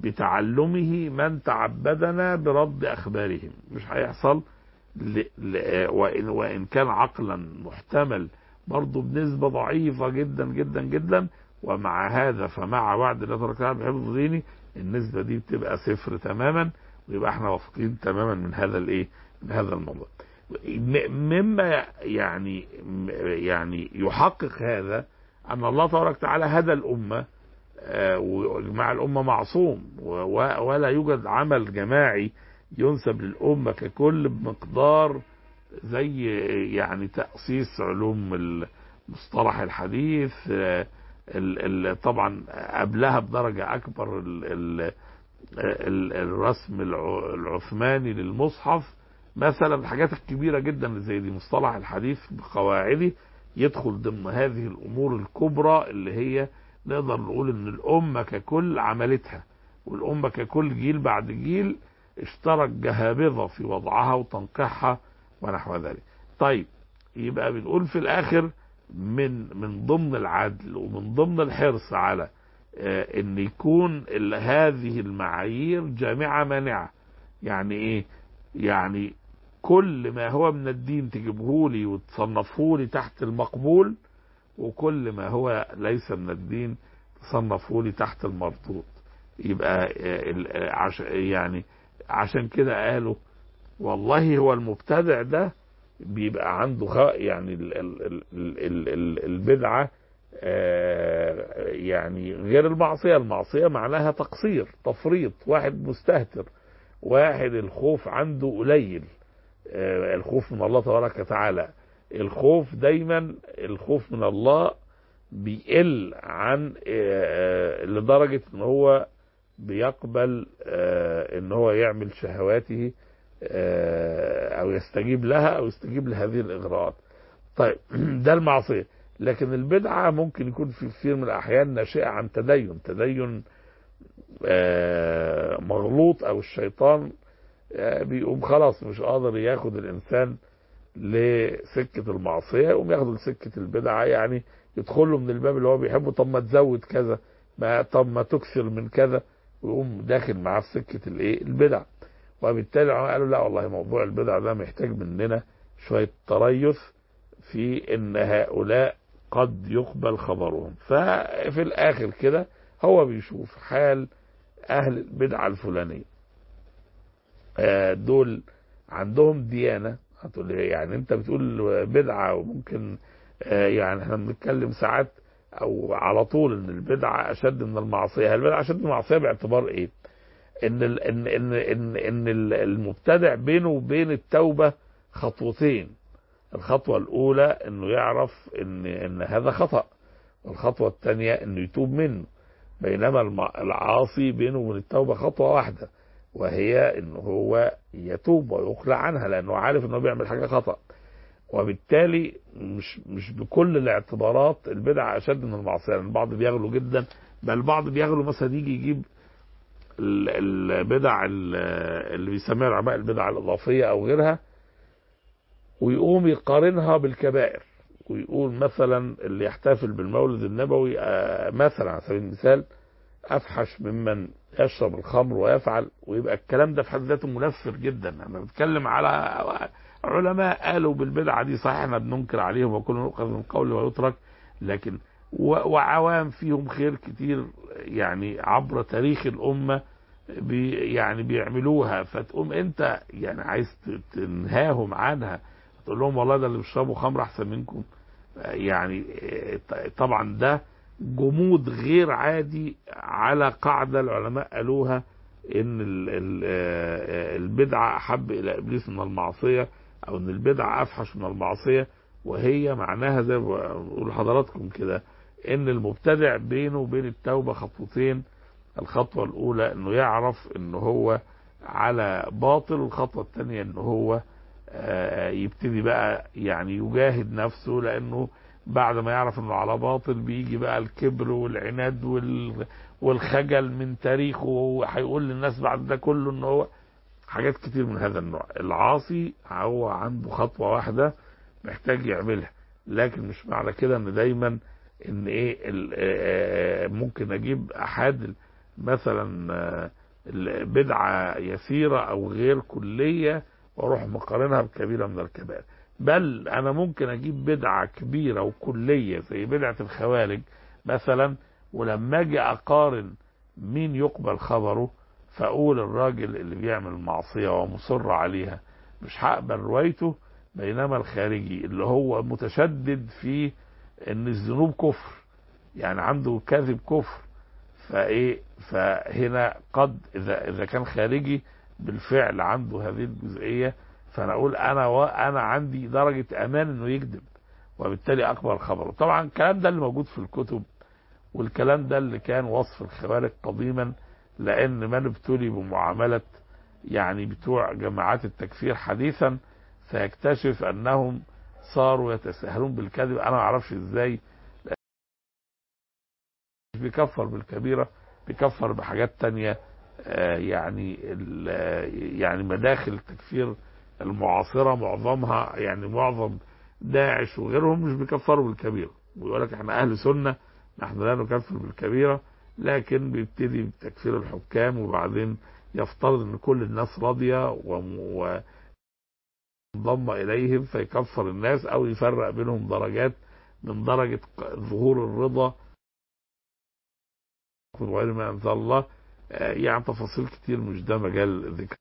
بتعلمه من تعبدنا برد اخبارهم مش هيحصل ل... ل... وإن... وان كان عقلا محتمل برضه بنسبة ضعيفة جدا جدا جدا ومع هذا فمع وعد الله تبارك وتعالى بحفظ ديني النسبة دي بتبقى صفر تماما ويبقى احنا واثقين تماما من هذا الايه من هذا الموضوع م- مما يعني يعني يحقق هذا ان الله تبارك وتعالى هدى الامه آه، ومع الامه معصوم و- و- ولا يوجد عمل جماعي ينسب للامه ككل بمقدار زي يعني تأسيس علوم المصطلح الحديث آه، ال- ال- طبعا قبلها بدرجة أكبر ال- ال- ال- الرسم الع- العثماني للمصحف مثلا الحاجات الكبيرة جدا اللي زي دي مصطلح الحديث بقواعده يدخل ضمن هذه الأمور الكبرى اللي هي نقدر نقول إن الأمة ككل عملتها والأمة ككل جيل بعد جيل اشترك جهابذة في وضعها وتنقيحها ونحو ذلك طيب يبقى بنقول في الاخر من من ضمن العدل ومن ضمن الحرص على آه، ان يكون ال- هذه المعايير جامعه مانعه يعني ايه يعني كل ما هو من الدين تجيبهولي وتصنفهولي تحت المقبول وكل ما هو ليس من الدين تصنفهولي تحت المردود يبقى آه، ال- آه، عش يعني عشان كده قالوا والله هو المبتدع ده بيبقى عنده خ... يعني ال... ال... ال... ال... ال... البدعة آه، يعني غير المعصية المعصية معناها تقصير تفريط واحد مستهتر واحد الخوف عنده قليل آه، الخوف من الله تبارك وتعالى الخوف دايما الخوف من الله بيقل عن آه، لدرجة ان هو بيقبل آه، ان هو يعمل شهواته آه، او يستجيب لها او يستجيب لهذه الاغراءات طيب ده المعصيه لكن البدعه ممكن يكون في كثير من الاحيان ناشئه عن تدين تدين آه، مغلوط او الشيطان آه، بيقوم خلاص مش قادر ياخد الانسان لسكه المعصيه يقوم ياخده لسكه البدعه يعني يدخله من الباب اللي هو بيحبه طب ما تزود كذا ما طب ما تكثر من كذا ويقوم داخل معاه في سكه الايه البدع وبالتالي العلماء قالوا لا والله موضوع البدع ده محتاج مننا شوية تريث في ان هؤلاء قد يقبل خبرهم ففي الاخر كده هو بيشوف حال اهل البدعة الفلانية آه، دول عندهم ديانة هتقول لي يعني انت بتقول بدعة وممكن آه، يعني احنا بنتكلم ساعات او على طول ان البدعة اشد من المعصية هل البدعة اشد من المعصية باعتبار ايه ان ال ان ان ان, إن ال- المبتدع بينه وبين التوبة خطوتين الخطوة الاولى انه يعرف ان ان هذا خطأ والخطوة الثانية انه يتوب منه بينما الم- العاصي بينه وبين التوبة خطوة واحدة وهي انه هو يتوب ويقلع عنها لانه عارف انه بيعمل حاجة خطأ وبالتالي مش مش بكل الاعتبارات البدعة اشد من المعصية لان البعض بيغلو جدا بل البعض بيغلو مثلا يجي يجيب ال- البدع ال- اللي بيسميها العلماء البدع الاضافية او غيرها ويقوم يقارنها بالكبائر ويقول مثلا اللي يحتفل بالمولد النبوي آه، مثلا على سبيل المثال افحش ممن يشرب الخمر ويفعل ويبقى الكلام ده في حد ذاته منفر جدا انا بتكلم على علماء قالوا بالبدعه دي صحيح احنا بننكر عليهم وكل يؤخذ من قول ويترك لكن و- وعوام فيهم خير كتير يعني عبر تاريخ الامه بي يعني بيعملوها فتقوم انت يعني عايز ت- تنهاهم عنها تقول لهم والله ده اللي بيشربوا خمر احسن منكم يعني ط- طبعا ده جمود غير عادي على قاعدة العلماء قالوها ان ال- ال- آه، البدعة احب الى ابليس من المعصية او ان البدعة افحش من المعصية وهي معناها زي ما بقول لحضراتكم كده ان المبتدع بينه وبين التوبة خطوتين الخطوة الاولى انه يعرف انه هو على باطل الخطوة الثانية انه هو آه، يبتدي بقى يعني يجاهد نفسه لانه بعد ما يعرف انه على باطل بيجي بقى الكبر والعناد وال والخجل من تاريخه وهيقول للناس بعد ده كله ان هو حاجات كتير من هذا النوع العاصي هو عنده خطوة واحدة محتاج يعملها لكن مش معنى كده ان دايما ان ايه ال- آه، آه، ممكن اجيب احد مثلا آه، البدعة يسيرة او غير كلية واروح مقارنها بكبيرة من الكبائر بل انا ممكن اجيب بدعة كبيرة وكلية زي بدعة الخوارج مثلا ولما اجي اقارن مين يقبل خبره فاقول الراجل اللي بيعمل معصية ومصر عليها مش هقبل روايته بينما الخارجي اللي هو متشدد في ان الذنوب كفر يعني عنده كذب كفر فايه فهنا قد اذا اذا كان خارجي بالفعل عنده هذه الجزئيه فانا اقول انا وانا عندي درجه امان انه يكذب وبالتالي اقبل خبره طبعا الكلام ده اللي موجود في الكتب والكلام ده اللي كان وصف الخوارج قديما لان من ابتلي بمعامله يعني بتوع جماعات التكفير حديثا سيكتشف انهم صاروا يتساهلون بالكذب انا ما اعرفش ازاي مش بيكفر بالكبيره بيكفر بحاجات تانية آه، يعني ال- آه، يعني مداخل التكفير المعاصره معظمها يعني معظم داعش وغيرهم مش بيكفروا بالكبيره ويقول لك احنا اهل سنه نحن لا نكفر بالكبيره لكن بيبتدي بتكفير الحكام وبعدين يفترض ان كل الناس راضيه وم- ومنضم اليهم فيكفر الناس او يفرق بينهم درجات من درجه ق- ظهور الرضا وغير ما انزل الله آه، يعني تفاصيل كتير مش ده مجال ذكر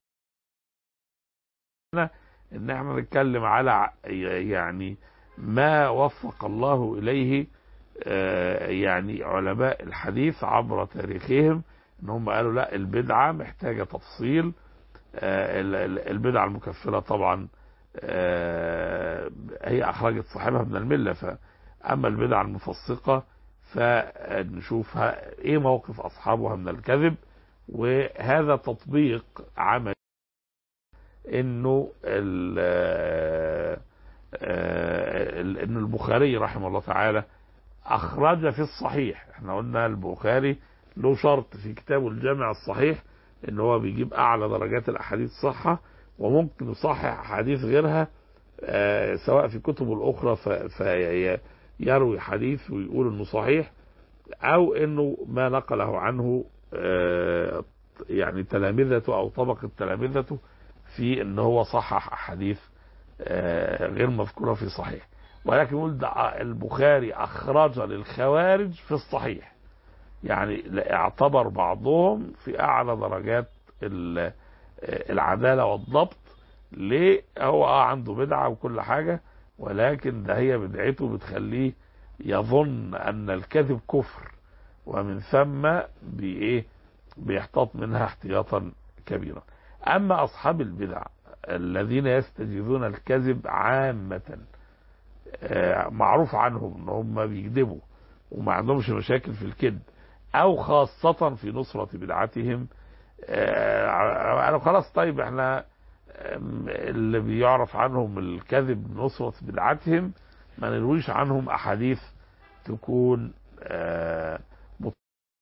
ان احنا نتكلم على ع- يعني ما وفق الله اليه آه، يعني علماء الحديث عبر تاريخهم ان هم قالوا لا البدعه محتاجه تفصيل آه، ال- ال- البدعه المكفره طبعا آه، هي اخرجت صاحبها من المله فاما البدعه المفسقه فنشوف ه- ايه موقف اصحابها من الكذب وهذا تطبيق عملي انه ال- آه، آه، ان البخاري رحمه الله تعالى اخرج في الصحيح احنا قلنا البخاري له شرط في كتابه الجامع الصحيح ان هو بيجيب اعلى درجات الاحاديث صحة وممكن يصحح احاديث غيرها آه، سواء في كتبه الاخرى فيروي حديث ويقول انه صحيح او انه ما نقله عنه آه، يعني تلامذته او طبقة تلامذته في ان هو صحح احاديث آه، غير مذكورة في صحيح ولكن يقول ده البخاري أخرج للخوارج في الصحيح يعني اعتبر بعضهم في أعلى درجات ال- العدالة والضبط ليه هو اه عنده بدعة وكل حاجة ولكن ده هي بدعته بتخليه يظن ان الكذب كفر ومن ثم بايه بيحتاط منها احتياطا كبيرا اما اصحاب البدع الذين يستجيزون الكذب عامة آه، معروف عنهم ان هم بيكذبوا وما عندهمش مشاكل في الكذب او خاصة في نصرة بدعتهم آه، انا خلاص طيب احنا آم، اللي بيعرف عنهم الكذب نصرة بدعتهم ما نرويش عنهم احاديث تكون آه، مت-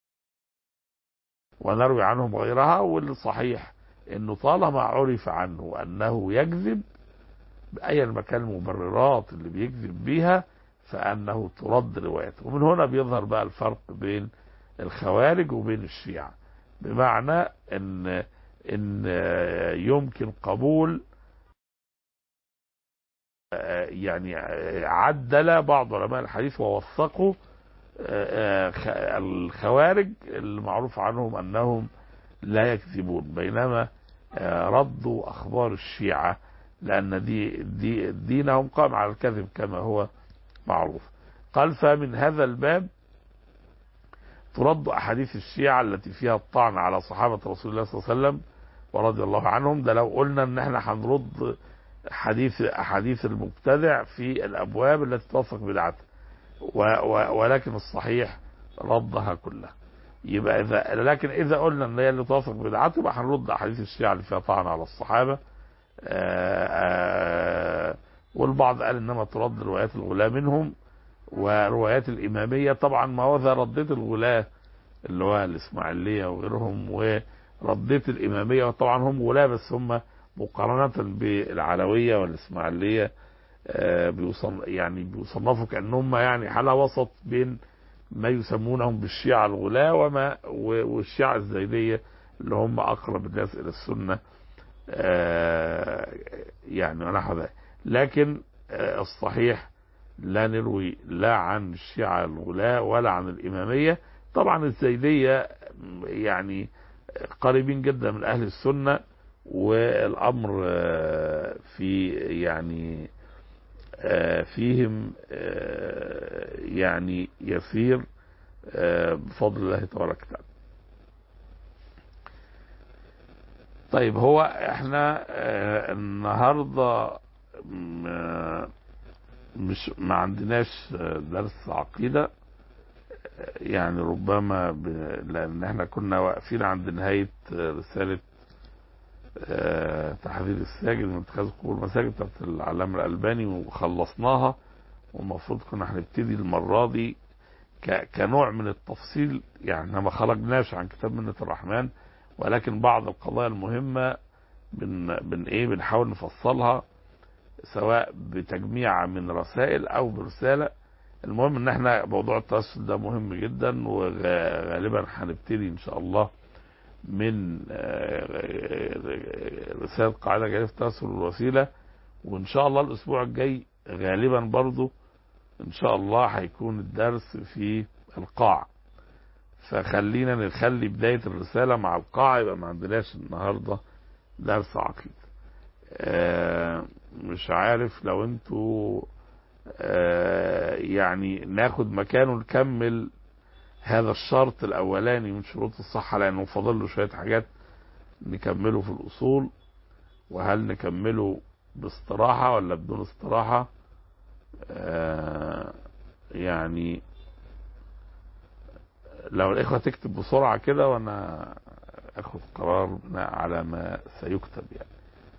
ونروي عنهم غيرها والصحيح انه طالما عرف عنه انه يكذب بايا ما كان المبررات اللي بيكذب بيها فانه ترد روايته ومن هنا بيظهر بقى الفرق بين الخوارج وبين الشيعة بمعنى ان ان يمكن قبول يعني عدل بعض علماء الحديث ووثقوا الخوارج المعروف عنهم انهم لا يكذبون بينما ردوا اخبار الشيعة لان دي, دي دينهم قام على الكذب كما هو معروف قال فمن هذا الباب ترد احاديث الشيعة التي فيها الطعن على صحابة رسول الله صلى الله عليه وسلم ورضي الله عنهم ده لو قلنا ان احنا هنرد حديث احاديث المبتدع في الابواب التي توثق بدعته ولكن الصحيح ردها كلها يبقى اذا لكن اذا قلنا ان هي اللي توافق بدعته يبقى هنرد احاديث الشيعة اللي فيها طعن على الصحابه آآ آآ والبعض قال انما ترد روايات الغلاة منهم وروايات الاماميه طبعا ما هو ذا رديت الغلاة اللي هو الاسماعيليه وغيرهم ورديت الاماميه وطبعا هم غلاة بس هم مقارنه بالعلويه والاسماعيليه بيصن يعني بيصنفوا كانهم يعني حاله وسط بين ما يسمونهم بالشيعة الغلاة وما والشيعة الزيدية اللي هم أقرب الناس إلى السنة يعني ونحو ذلك لكن الصحيح لا نروي لا عن الشيعة الغلاة ولا عن الإمامية طبعا الزيدية يعني قريبين جدا من أهل السنة والأمر في يعني فيهم يعني يسير بفضل الله تبارك وتعالى طيب هو احنا النهارده مش ما عندناش درس عقيدة يعني ربما ب... لان احنا كنا واقفين عند نهاية رسالة تحذير الساجد من اتخاذ قبور المساجد بتاعت العلامة الألباني وخلصناها والمفروض كنا هنبتدي المرة دي ك... كنوع من التفصيل يعني ما خرجناش عن كتاب منة الرحمن ولكن بعض القضايا المهمة بن, بن ايه بنحاول نفصلها سواء بتجميع من رسائل او برسالة المهم ان احنا موضوع التوسل ده مهم جدا وغالبا هنبتدي ان شاء الله من رسالة قاعدة جاية في التوسل والوسيلة وان شاء الله الاسبوع الجاي غالبا برضو ان شاء الله هيكون الدرس في القاع فخلينا نخلي بداية الرسالة مع القاع يبقى ما عندناش النهاردة درس عقيدة آه مش عارف لو انتوا آه يعني ناخد مكانه نكمل هذا الشرط الاولاني من شروط الصحة لانه فاضل له شوية حاجات نكمله في الاصول وهل نكمله باستراحة ولا بدون استراحة آه يعني لو الاخوة تكتب بسرعة كده وانا اخد قرار بناء على ما سيكتب يعني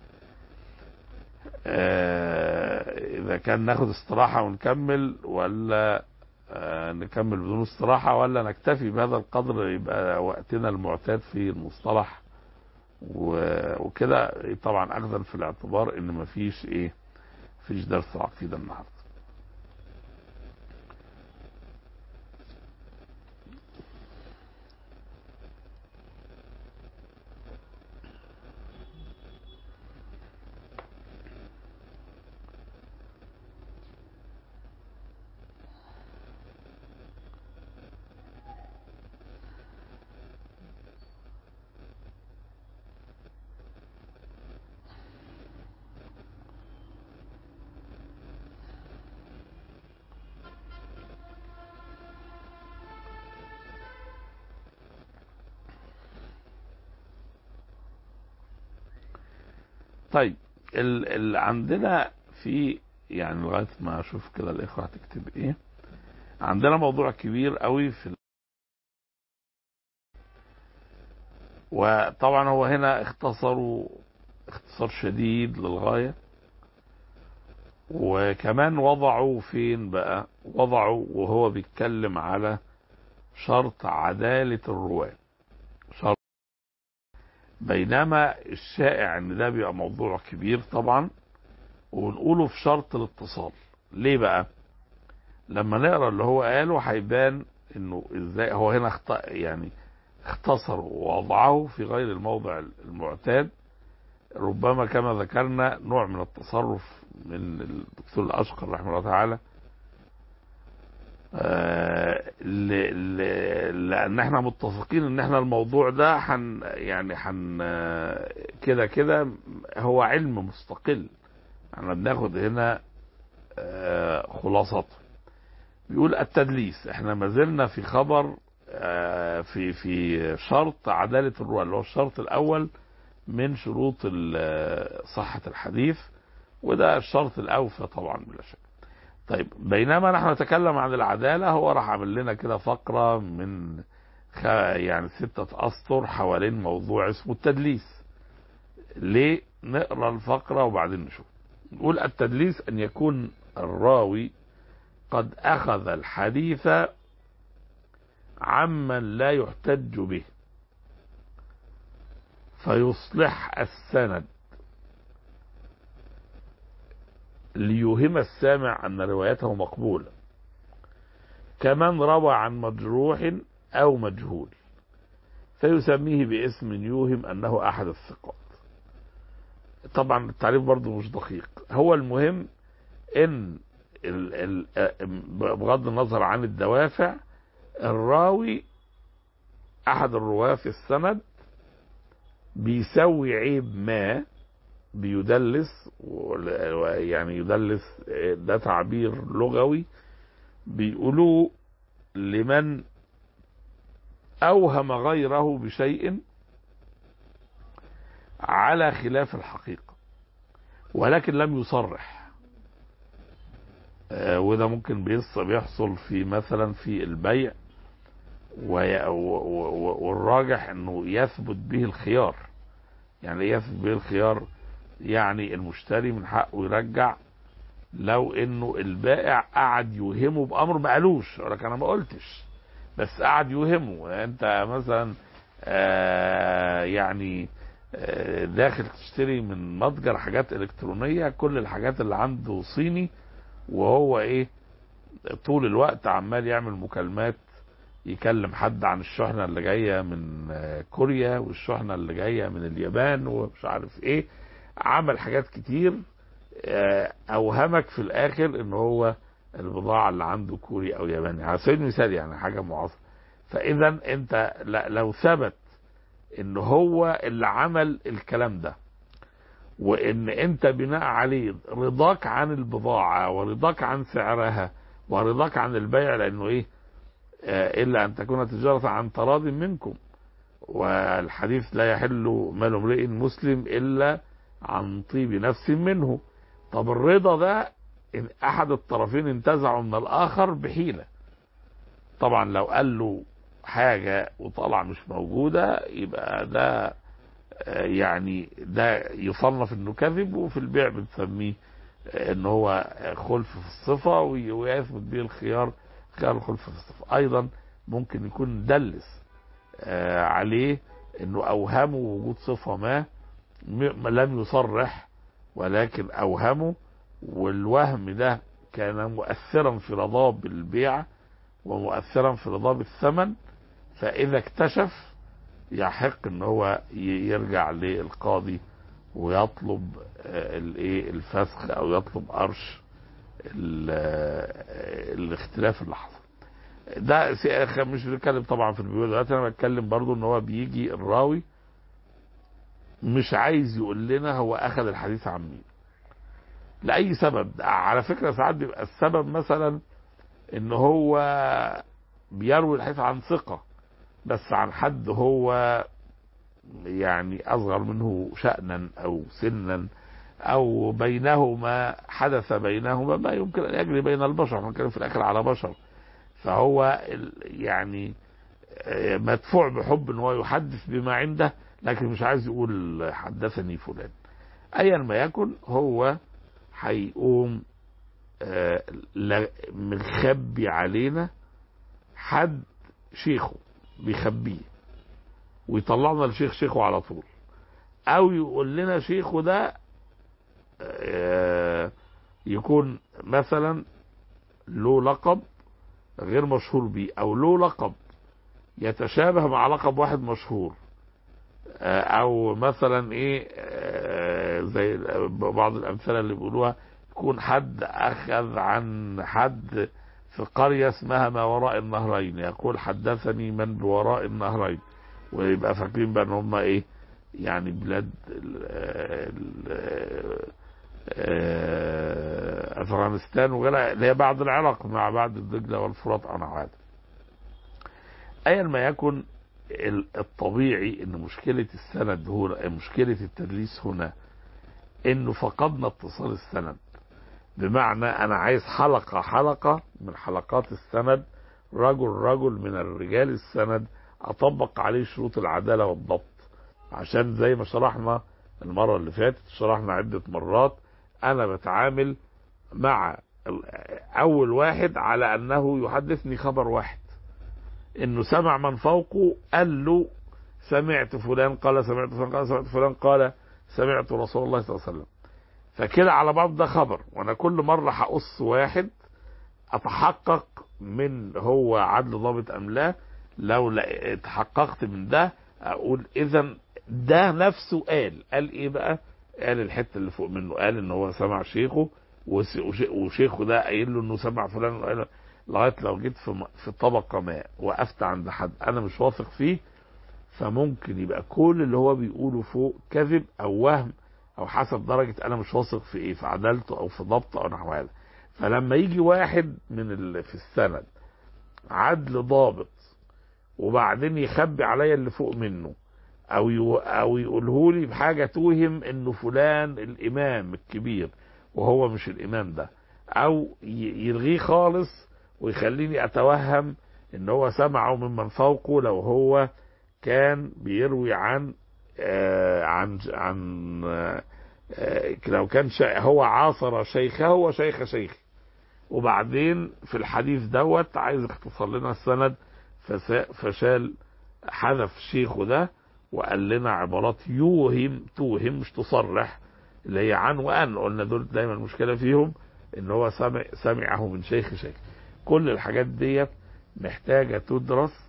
آه اذا كان ناخد استراحة ونكمل ولا آه نكمل بدون استراحة ولا نكتفي بهذا القدر يبقى وقتنا المعتاد في المصطلح وكده طبعا اخذا في الاعتبار ان مفيش ايه مفيش درس عقيدة النهارده طيب ال ال عندنا في يعني لغايه ما اشوف كده الاخوه هتكتب ايه عندنا موضوع كبير قوي في ال- وطبعا هو هنا اختصروا اختصار شديد للغايه وكمان وضعوا فين بقى وضعوا وهو بيتكلم على شرط عداله الرواه شرط بينما الشائع ان ده بيبقى موضوع كبير طبعا ونقوله في شرط الاتصال ليه بقى لما نقرا اللي هو قاله هيبان انه ازاي هو هنا اخت... يعني اختصر ووضعه في غير الموضع المعتاد ربما كما ذكرنا نوع من التصرف من الدكتور الاشقر رحمه الله تعالى آه، ل- ل- لان احنا متفقين ان احنا الموضوع ده حن يعني حن آه، كده كده هو علم مستقل احنا بناخد هنا آه، خلاصته بيقول التدليس احنا ما زلنا في خبر آه، في في شرط عدالة الرواة اللي هو الشرط الأول من شروط ال- صحة الحديث وده الشرط الأوفى طبعا بلا شك طيب بينما نحن نتكلم عن العدالة هو راح عامل لنا كده فقرة من خ- يعني ستة أسطر حوالين موضوع اسمه التدليس ليه نقرأ الفقرة وبعدين نشوف نقول التدليس أن يكون الراوي قد أخذ الحديث عمن لا يحتج به فيصلح السند ليوهم السامع أن روايته مقبولة كمن روى عن مجروح أو مجهول فيسميه باسم يوهم أنه أحد الثقات طبعا التعريف برضو مش دقيق هو المهم ان ال ال بغض النظر عن الدوافع الراوي احد الرواه في السند بيسوي عيب ما بيدلس وال- يعني يدلس ده تعبير لغوي بيقولوه لمن اوهم غيره بشيء على خلاف الحقيقه ولكن لم يصرح آه، وده ممكن بيص- بيحصل في مثلا في البيع وي- و- و- والراجح انه يثبت به الخيار يعني إيه يثبت به الخيار يعني المشتري من حقه يرجع لو انه البائع قعد يوهمه بامر ما قالوش يقول لك انا ما قلتش بس قعد يوهمه انت مثلا آه يعني آه داخل تشتري من متجر حاجات الكترونيه كل الحاجات اللي عنده صيني وهو ايه طول الوقت عمال يعمل مكالمات يكلم حد عن الشحنة اللي جاية من آه، كوريا والشحنة اللي جاية من اليابان ومش عارف ايه عمل حاجات كتير آه، اوهمك في الاخر ان هو البضاعة اللي عنده كوري او ياباني على سبيل المثال يعني حاجة معاصرة فاذا انت لا- لو ثبت ان هو اللي عمل الكلام ده وان انت بناء عليه رضاك عن البضاعة ورضاك عن سعرها ورضاك عن البيع لانه ايه آه، الا ان تكون تجارة عن تراض منكم والحديث لا يحل مال امرئ مسلم الا عن طيب نفس منه طب الرضا ده ان احد الطرفين انتزعه من الاخر بحيلة طبعا لو قال له حاجة وطلع مش موجودة يبقى ده آه، يعني ده يصنف انه كذب وفي البيع بنسميه آه، ان هو خلف في الصفة وي- ويثبت به الخيار خيار الخلف في الصفة ايضا ممكن يكون دلس آه، عليه انه اوهمه وجود صفة ما م- لم يصرح ولكن اوهمه والوهم ده كان مؤثرا في رضاه بالبيع ومؤثرا في رضاه بالثمن فاذا اكتشف يحق ان هو ي- يرجع للقاضي ويطلب آه، الايه الفسخ او يطلب قرش ال- آه، الاختلاف اللي حصل ده سي- مش بنتكلم طبعا في البيوت دلوقتي انا بتكلم برضو ان هو بيجي الراوي مش عايز يقول لنا هو اخذ الحديث عن مين لاي سبب على فكره ساعات بيبقى السبب مثلا ان هو بيروي الحديث عن ثقه بس عن حد هو يعني أصغر منه شأنا أو سنا أو بينهما حدث بينهما ما يمكن أن يجري بين البشر احنا بنتكلم في الآخر على بشر فهو ال- يعني آه، مدفوع بحب ان هو يحدث بما عنده لكن مش عايز يقول حدثني فلان ايا ما يكن هو هيقوم آه، لا- مخبي علينا حد شيخه بيخبيه ويطلعنا لشيخ شيخه على طول او يقول لنا شيخه ده آه، يكون مثلا له لقب غير مشهور بيه او له لقب يتشابه مع لقب واحد مشهور آه، او مثلا ايه آه، زي بعض الامثله اللي بيقولوها يكون حد اخذ عن حد في قريه اسمها ما وراء النهرين يقول حدثني من بوراء النهرين ويبقى فاكرين بقى ان هم ايه يعني بلاد ال- ال- آه، افغانستان وغيرها اللي هي بعد العراق مع بعد الدجله والفرات او نحو هذا. ايا ما يكن ال- الطبيعي ان مشكله السند هنا مشكله التدليس هنا انه فقدنا اتصال السند بمعنى انا عايز حلقه حلقه من حلقات السند رجل رجل من الرجال السند اطبق عليه شروط العداله والضبط عشان زي ما شرحنا المره اللي فاتت شرحنا عده مرات انا بتعامل مع ال- اول واحد على انه يحدثني خبر واحد انه سمع من فوقه قال له سمعت فلان قال سمعت فلان قال سمعت فلان قال سمعت رسول الله صلى الله عليه وسلم فكده على بعض ده خبر وانا كل مره هقص واحد اتحقق من هو عدل ضابط ام لا لو لا- اتحققت من ده اقول اذا ده نفسه قال قال ايه بقى قال الحته اللي فوق منه قال ان هو سمع شيخه وس- وش- وشيخه ده قايل له انه سمع فلان وقال له- لغايه لو جيت في م- في طبقه ما وقفت عند حد انا مش واثق فيه فممكن يبقى كل اللي هو بيقوله فوق كذب او وهم او حسب درجه انا مش واثق في ايه في عدالته او في ضبطه او نحو هذا فلما يجي واحد من اللي في السند عدل ضابط وبعدين يخبي عليا اللي فوق منه او يو او يقوله لي بحاجه توهم انه فلان الامام الكبير وهو مش الامام ده او ي- يلغيه خالص ويخليني اتوهم ان هو سمعه ممن فوقه لو هو كان بيروي عن آه عن عن آه آه، لو كان شا- هو عاصر شيخه وشيخ شيخه وبعدين في الحديث دوت عايز اختصر لنا السند فسا- فشال حذف شيخه ده وقال لنا عبارات يوهم توهم مش تصرح اللي هي عن وان قلنا دول دايما المشكله فيهم ان هو سمع سمعه من شيخ شيخ كل الحاجات ديت محتاجه تدرس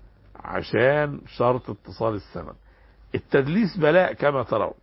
عشان شرط اتصال السند التدليس بلاء كما ترون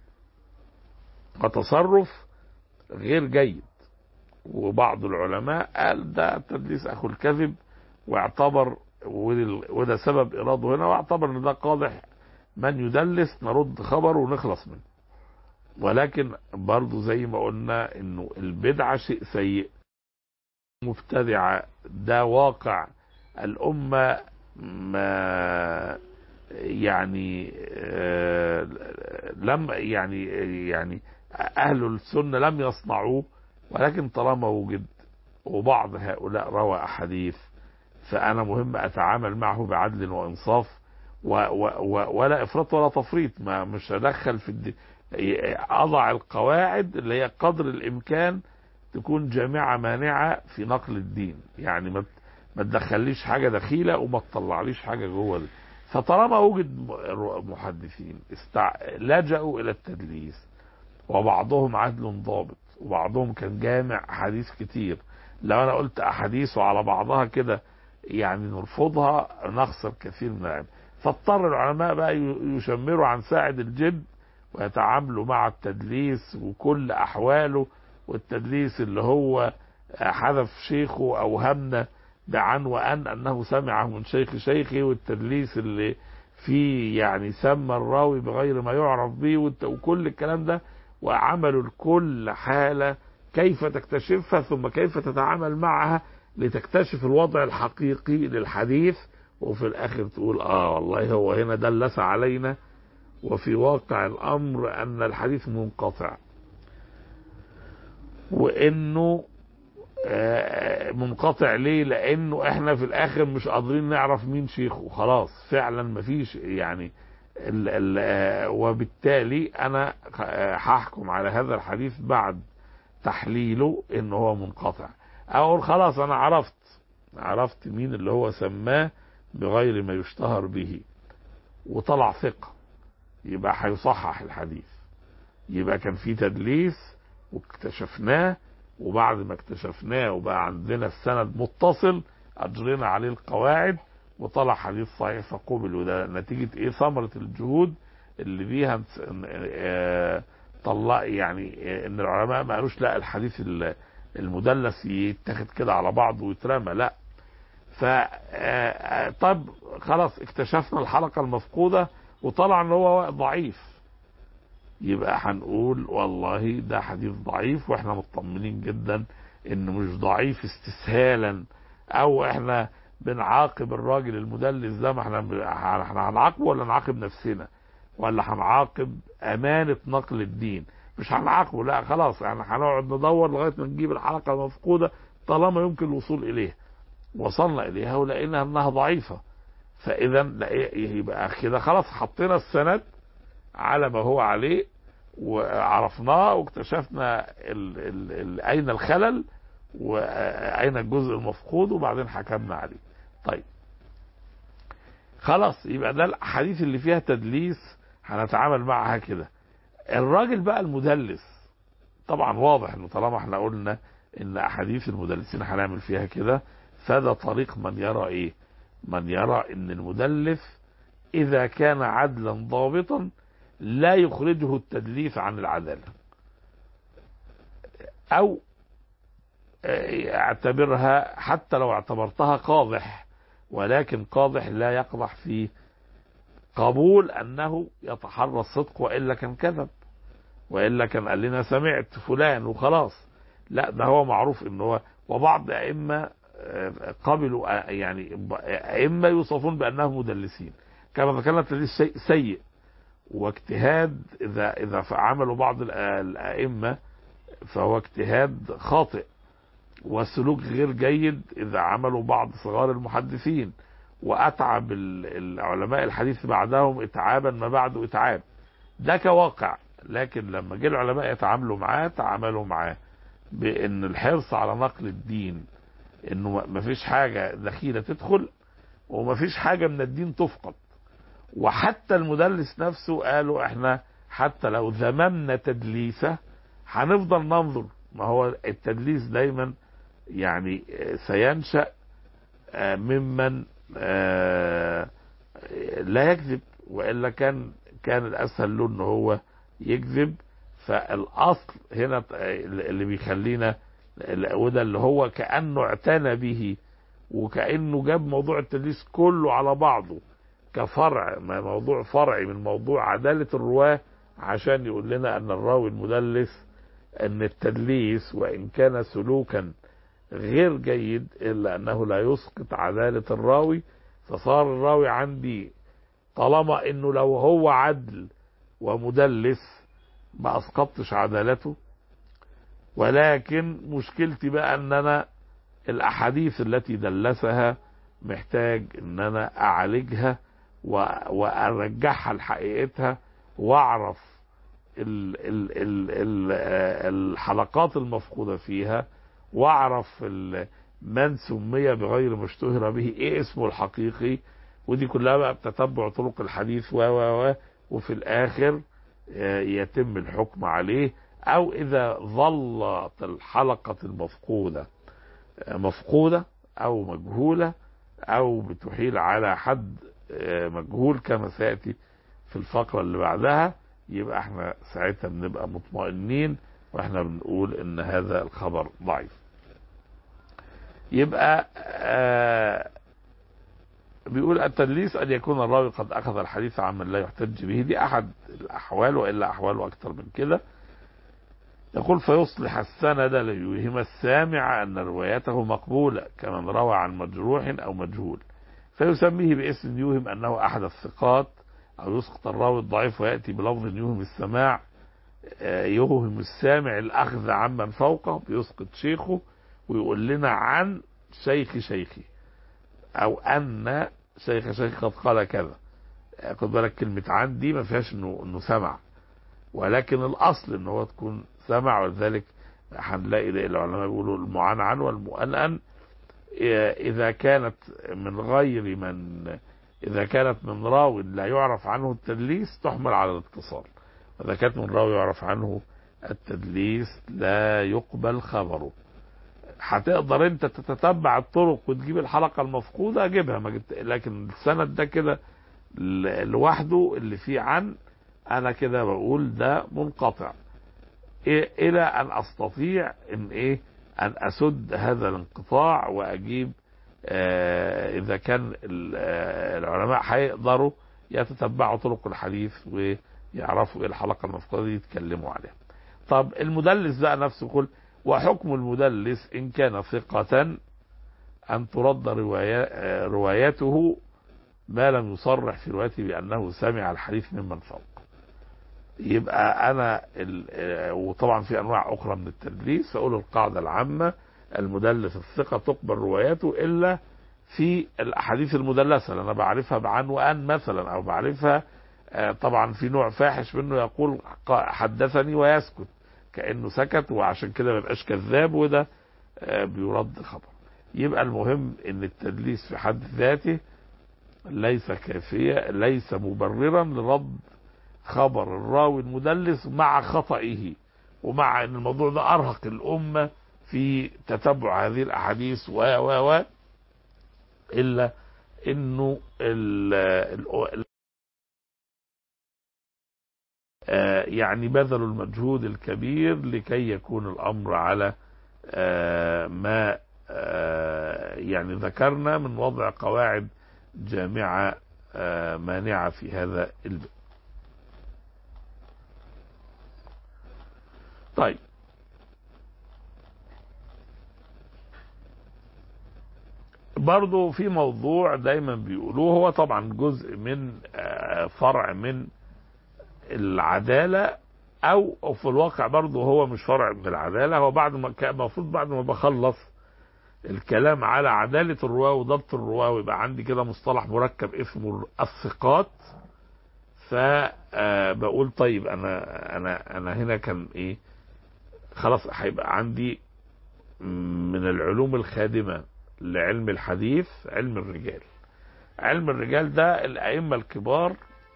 وتصرف غير جيد وبعض العلماء قال ده تدليس اخو الكذب واعتبر ودي- وده سبب اراده هنا واعتبر ان ده قادح من يدلس نرد خبره ونخلص منه ولكن برضو زي ما قلنا انه البدعة شيء سيء مبتدعة ده واقع الأمة ما يعني آه، لم يعني يعني أهل السنة لم يصنعوه ولكن طالما وجد وبعض هؤلاء روى أحاديث فأنا مهم أتعامل معه بعدل وإنصاف و و و ولا إفراط ولا تفريط ما مش هدخل في الدين أضع القواعد اللي هي قدر الإمكان تكون جامعة مانعة في نقل الدين يعني ما ما تدخليش حاجة دخيلة وما تطلعليش حاجة جوه دي. فطالما وجد م- محدثين استع... لجأوا إلى التدليس وبعضهم عدل ضابط وبعضهم كان جامع أحاديث كتير لو أنا قلت أحاديث وعلى بعضها كده يعني نرفضها نخسر كثير من العلم فاضطر العلماء بقى ي- يشمروا عن ساعد الجد ويتعاملوا مع التدليس وكل أحواله والتدليس اللي هو حذف شيخه أو همنا بعن وأن أنه سمعه من شيخ شيخه والتدليس اللي فيه يعني سمى الراوي بغير ما يعرف به والت- وكل الكلام ده وعملوا لكل حالة كيف تكتشفها ثم كيف تتعامل معها لتكتشف الوضع الحقيقي للحديث وفي الآخر تقول آه والله هو هنا دلس علينا وفي واقع الأمر أن الحديث منقطع وإنه آه، منقطع ليه لأنه إحنا في الآخر مش قادرين نعرف مين شيخه خلاص فعلا مفيش يعني ال ال آه، وبالتالي أنا آه، هحكم على هذا الحديث بعد تحليله إن هو منقطع أقول خلاص أنا عرفت عرفت مين اللي هو سماه بغير ما يشتهر به وطلع ثقة يبقى هيصحح الحديث يبقى كان في تدليس واكتشفناه وبعد ما اكتشفناه وبقى عندنا السند متصل اجرينا عليه القواعد وطلع حديث صحيح فقبل وده نتيجة ايه ثمرة الجهود اللي بيها نس- آه، طلع يعني آه، ان العلماء ما قالوش لا الحديث ال- المدلس يتاخد كده على بعضه ويترمى لا ف آه، طب خلاص اكتشفنا الحلقة المفقودة وطلع ان هو ضعيف يبقى هنقول والله ده حديث ضعيف واحنا مطمنين جدا انه مش ضعيف استسهالا او احنا بنعاقب الراجل المدلس ده ما احنا احنا هنعاقبه ولا نعاقب نفسنا ولا هنعاقب امانة نقل الدين مش هنعاقبه لا خلاص يعني هنقعد ندور لغاية ما نجيب الحلقة المفقودة طالما يمكن الوصول اليها وصلنا اليها ولقينا انها ضعيفة فاذا لا- يبقى كده خلاص حطينا السند على ما هو عليه وعرفناه واكتشفنا ال ال ال اين الخلل واين الجزء المفقود وبعدين حكمنا عليه طيب خلاص يبقى ده الاحاديث اللي فيها تدليس هنتعامل معها كده الراجل بقى المدلس طبعا واضح انه طالما احنا قلنا ان احاديث المدلسين هنعمل فيها كده فده طريق من يرى ايه من يرى ان المدلس اذا كان عدلا ضابطا لا يخرجه التدليس عن العدالة او اعتبرها حتى لو اعتبرتها قاضح ولكن قاضح لا يقضح في قبول انه يتحرى الصدق والا كان كذب والا كان قال لنا سمعت فلان وخلاص لا ده هو معروف ان هو وبعض ائمه آه، قبلوا آه، يعني ب- ائمه يوصفون بانهم مدلسين كما ذكرنا التدليس شيء سيء واجتهاد اذا اذا عملوا بعض الأ- الائمه فهو اجتهاد خاطئ وسلوك غير جيد اذا عملوا بعض صغار المحدثين واتعب ال- العلماء الحديث بعدهم اتعابا ما بعده اتعاب ده كواقع لكن لما جه العلماء يتعاملوا معاه تعاملوا معاه بان الحرص على نقل الدين انه ما فيش حاجه دخيله تدخل وما فيش حاجه من الدين تفقد وحتى المدلس نفسه قالوا احنا حتى لو ذممنا تدليسه هنفضل ننظر ما هو التدليس دايما يعني سينشأ آه، ممن آه، لا يكذب والا كان كان الاسهل له ان هو يكذب فالاصل هنا اللي بيخلينا وده اللي هو كانه اعتنى به وكانه جاب موضوع التدليس كله على بعضه كفرع ما موضوع فرعي من موضوع عداله الرواه عشان يقول لنا ان الراوي المدلس ان التدليس وان كان سلوكا غير جيد الا انه لا يسقط عداله الراوي فصار الراوي عندي طالما انه لو هو عدل ومدلس ما اسقطتش عدالته ولكن مشكلتي بقى ان انا الاحاديث التي دلسها محتاج ان انا اعالجها و- وارجعها لحقيقتها واعرف ال ال ال ال الحلقات المفقودة فيها واعرف ال- من سمي بغير ما اشتهر به ايه اسمه الحقيقي ودي كلها بقى بتتبع طرق الحديث و و و وفي الاخر آه، يتم الحكم عليه او اذا ظلت الحلقة المفقودة آه، مفقودة او مجهولة او بتحيل على حد آه، مجهول كما سيأتي في الفقرة اللي بعدها يبقى احنا ساعتها بنبقى مطمئنين واحنا بنقول ان هذا الخبر ضعيف يبقى آه بيقول التدليس ان يكون الراوي قد اخذ الحديث عمن لا يحتج به دي احد الاحوال والا احواله اكثر من كده يقول فيصلح السند ليوهم السامع ان روايته مقبوله كمن روى عن مجروح او مجهول فيسميه باسم يوهم انه احد الثقات أو يسقط الراوي الضعيف ويأتي بلفظ يوهم السماع آه، يوهم السامع الأخذ عمن فوقه بيسقط شيخه ويقول لنا عن شيخ شيخي أو أن شيخ شيخي قد قال كذا آه، خد بالك كلمة عن دي ما فيهاش إنه إنه سمع ولكن الأصل إن هو تكون سمع ولذلك هنلاقي ده العلماء بيقولوا المعنعن والمؤنن آه، إذا كانت من غير من إذا كانت من راو لا يعرف عنه التدليس تحمل على الاتصال إذا كانت من راوي يعرف عنه التدليس لا يقبل خبره هتقدر انت تتتبع الطرق وتجيب الحلقة المفقودة اجيبها ما جبت لكن السند ده كده ل- لوحده اللي فيه عن انا كده بقول ده منقطع إيه الى ان استطيع ان ايه ان اسد هذا الانقطاع واجيب آه اذا كان ال- آه، العلماء هيقدروا يتتبعوا طرق الحديث ويعرفوا ايه الحلقه المفقوده دي يتكلموا عليها. طب المدلس بقى نفسه يقول وحكم المدلس ان كان ثقة ان ترد روايا آه، روايته ما لم يصرح في روايته بانه سمع الحديث ممن فوق. يبقى انا ال- آه، وطبعا في انواع اخرى من التدليس فاقول القاعده العامه المدلس الثقه تقبل روايته الا في الاحاديث المدلسه اللي انا بعرفها بعن وان مثلا او بعرفها آه، طبعا في نوع فاحش منه يقول ق- حدثني ويسكت كانه سكت وعشان كده ما يبقاش كذاب وده آه، بيرد خبر يبقى المهم ان التدليس في حد ذاته ليس كافية ليس مبررا لرد خبر الراوي المدلس مع خطئه ومع ان الموضوع ده ارهق الامه في تتبع هذه الاحاديث و و و الا انه ال ال آه، يعني بذلوا المجهود الكبير لكي يكون الامر على آه، ما آه، يعني ذكرنا من وضع قواعد جامعه آه، مانعه في هذا الباب. طيب برضو في موضوع دايما بيقولوه هو طبعا جزء من آه، فرع من العدالة او أو في الواقع برضو هو مش فرع من العدالة هو بعد ما كان المفروض بعد ما بخلص الكلام على عدالة الرواة وضبط الرواة ويبقى عندي كده مصطلح مركب اسمه الثقات فبقول طيب انا انا انا هنا كان ايه خلاص هيبقى عندي من العلوم الخادمة لعلم الحديث علم الرجال علم الرجال ده الأئمة الكبار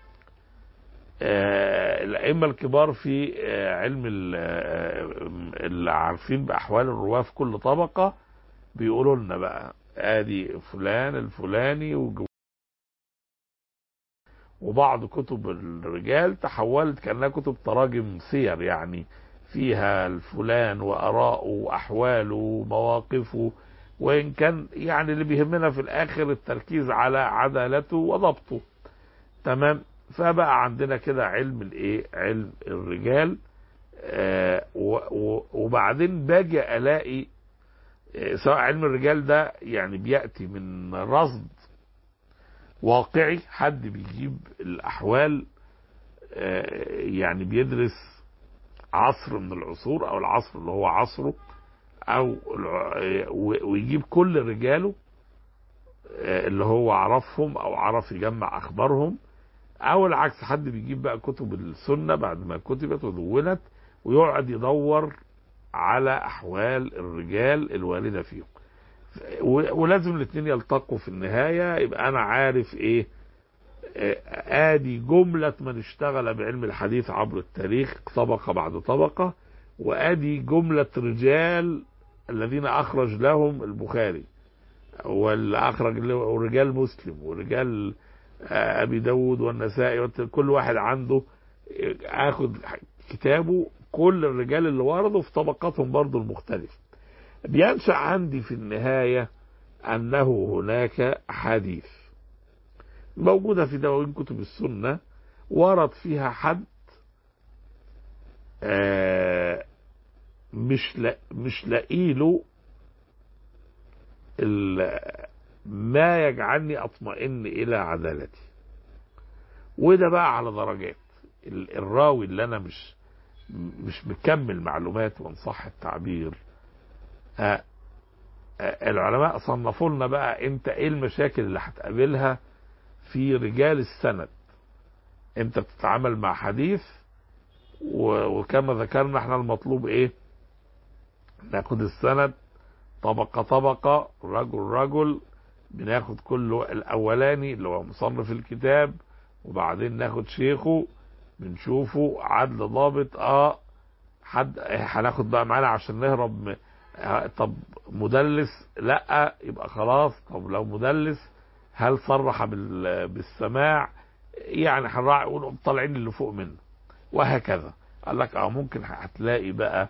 آه، الأئمة الكبار في آه، علم ال- آه، اللي عارفين بأحوال الرواة في كل طبقة بيقولوا لنا بقى ادي فلان الفلاني وجو- وبعض كتب الرجال تحولت كأنها كتب تراجم سير يعني فيها الفلان وآراءه وأحواله ومواقفه وإن كان يعني اللي بيهمنا في الآخر التركيز على عدالته وضبطه تمام فبقى عندنا كده علم الايه علم الرجال آه و- و- وبعدين باجي الاقي آه، سواء علم الرجال ده يعني بياتي من رصد واقعي حد بيجيب الاحوال آه، يعني بيدرس عصر من العصور او العصر اللي هو عصره او الع- و- ويجيب كل رجاله آه، اللي هو عرفهم او عرف يجمع اخبارهم او العكس حد بيجيب بقى كتب السنه بعد ما كتبت ودونت ويقعد يدور على احوال الرجال الوارده فيهم و- ولازم الاثنين يلتقوا في النهايه يبقى انا عارف ايه آه، ادي جمله من اشتغل بعلم الحديث عبر التاريخ طبقه بعد طبقه وادي جمله رجال الذين اخرج لهم البخاري واللي اخرج له رجال مسلم ورجال آه، ابي داود والنسائي والت- كل واحد عنده آه، اخد كتابه كل الرجال اللي وردوا في طبقاتهم برضو المختلفة بينشأ عندي في النهاية أنه هناك حديث موجودة في دواوين كتب السنة ورد فيها حد آه، مش لا مش لاقيله ال- ما يجعلني اطمئن الى عدالتي وده بقى على درجات ال- الراوي اللي انا مش مش مكمل معلومات وان صح التعبير آه، آه، العلماء صنفوا لنا بقى انت ايه المشاكل اللي هتقابلها في رجال السند انت بتتعامل مع حديث و- وكما ذكرنا احنا المطلوب ايه ناخد السند طبقة طبقة رجل رجل بناخد كله الاولاني اللي هو مصنف الكتاب وبعدين ناخد شيخه بنشوفه عدل ضابط اه حد هناخد بقى معانا عشان نهرب م... آه، طب مدلس لا يبقى خلاص طب لو مدلس هل صرح بال... بالسماع يعني هنراعي نقول طالعين اللي فوق منه وهكذا قال لك اه ممكن هتلاقي بقى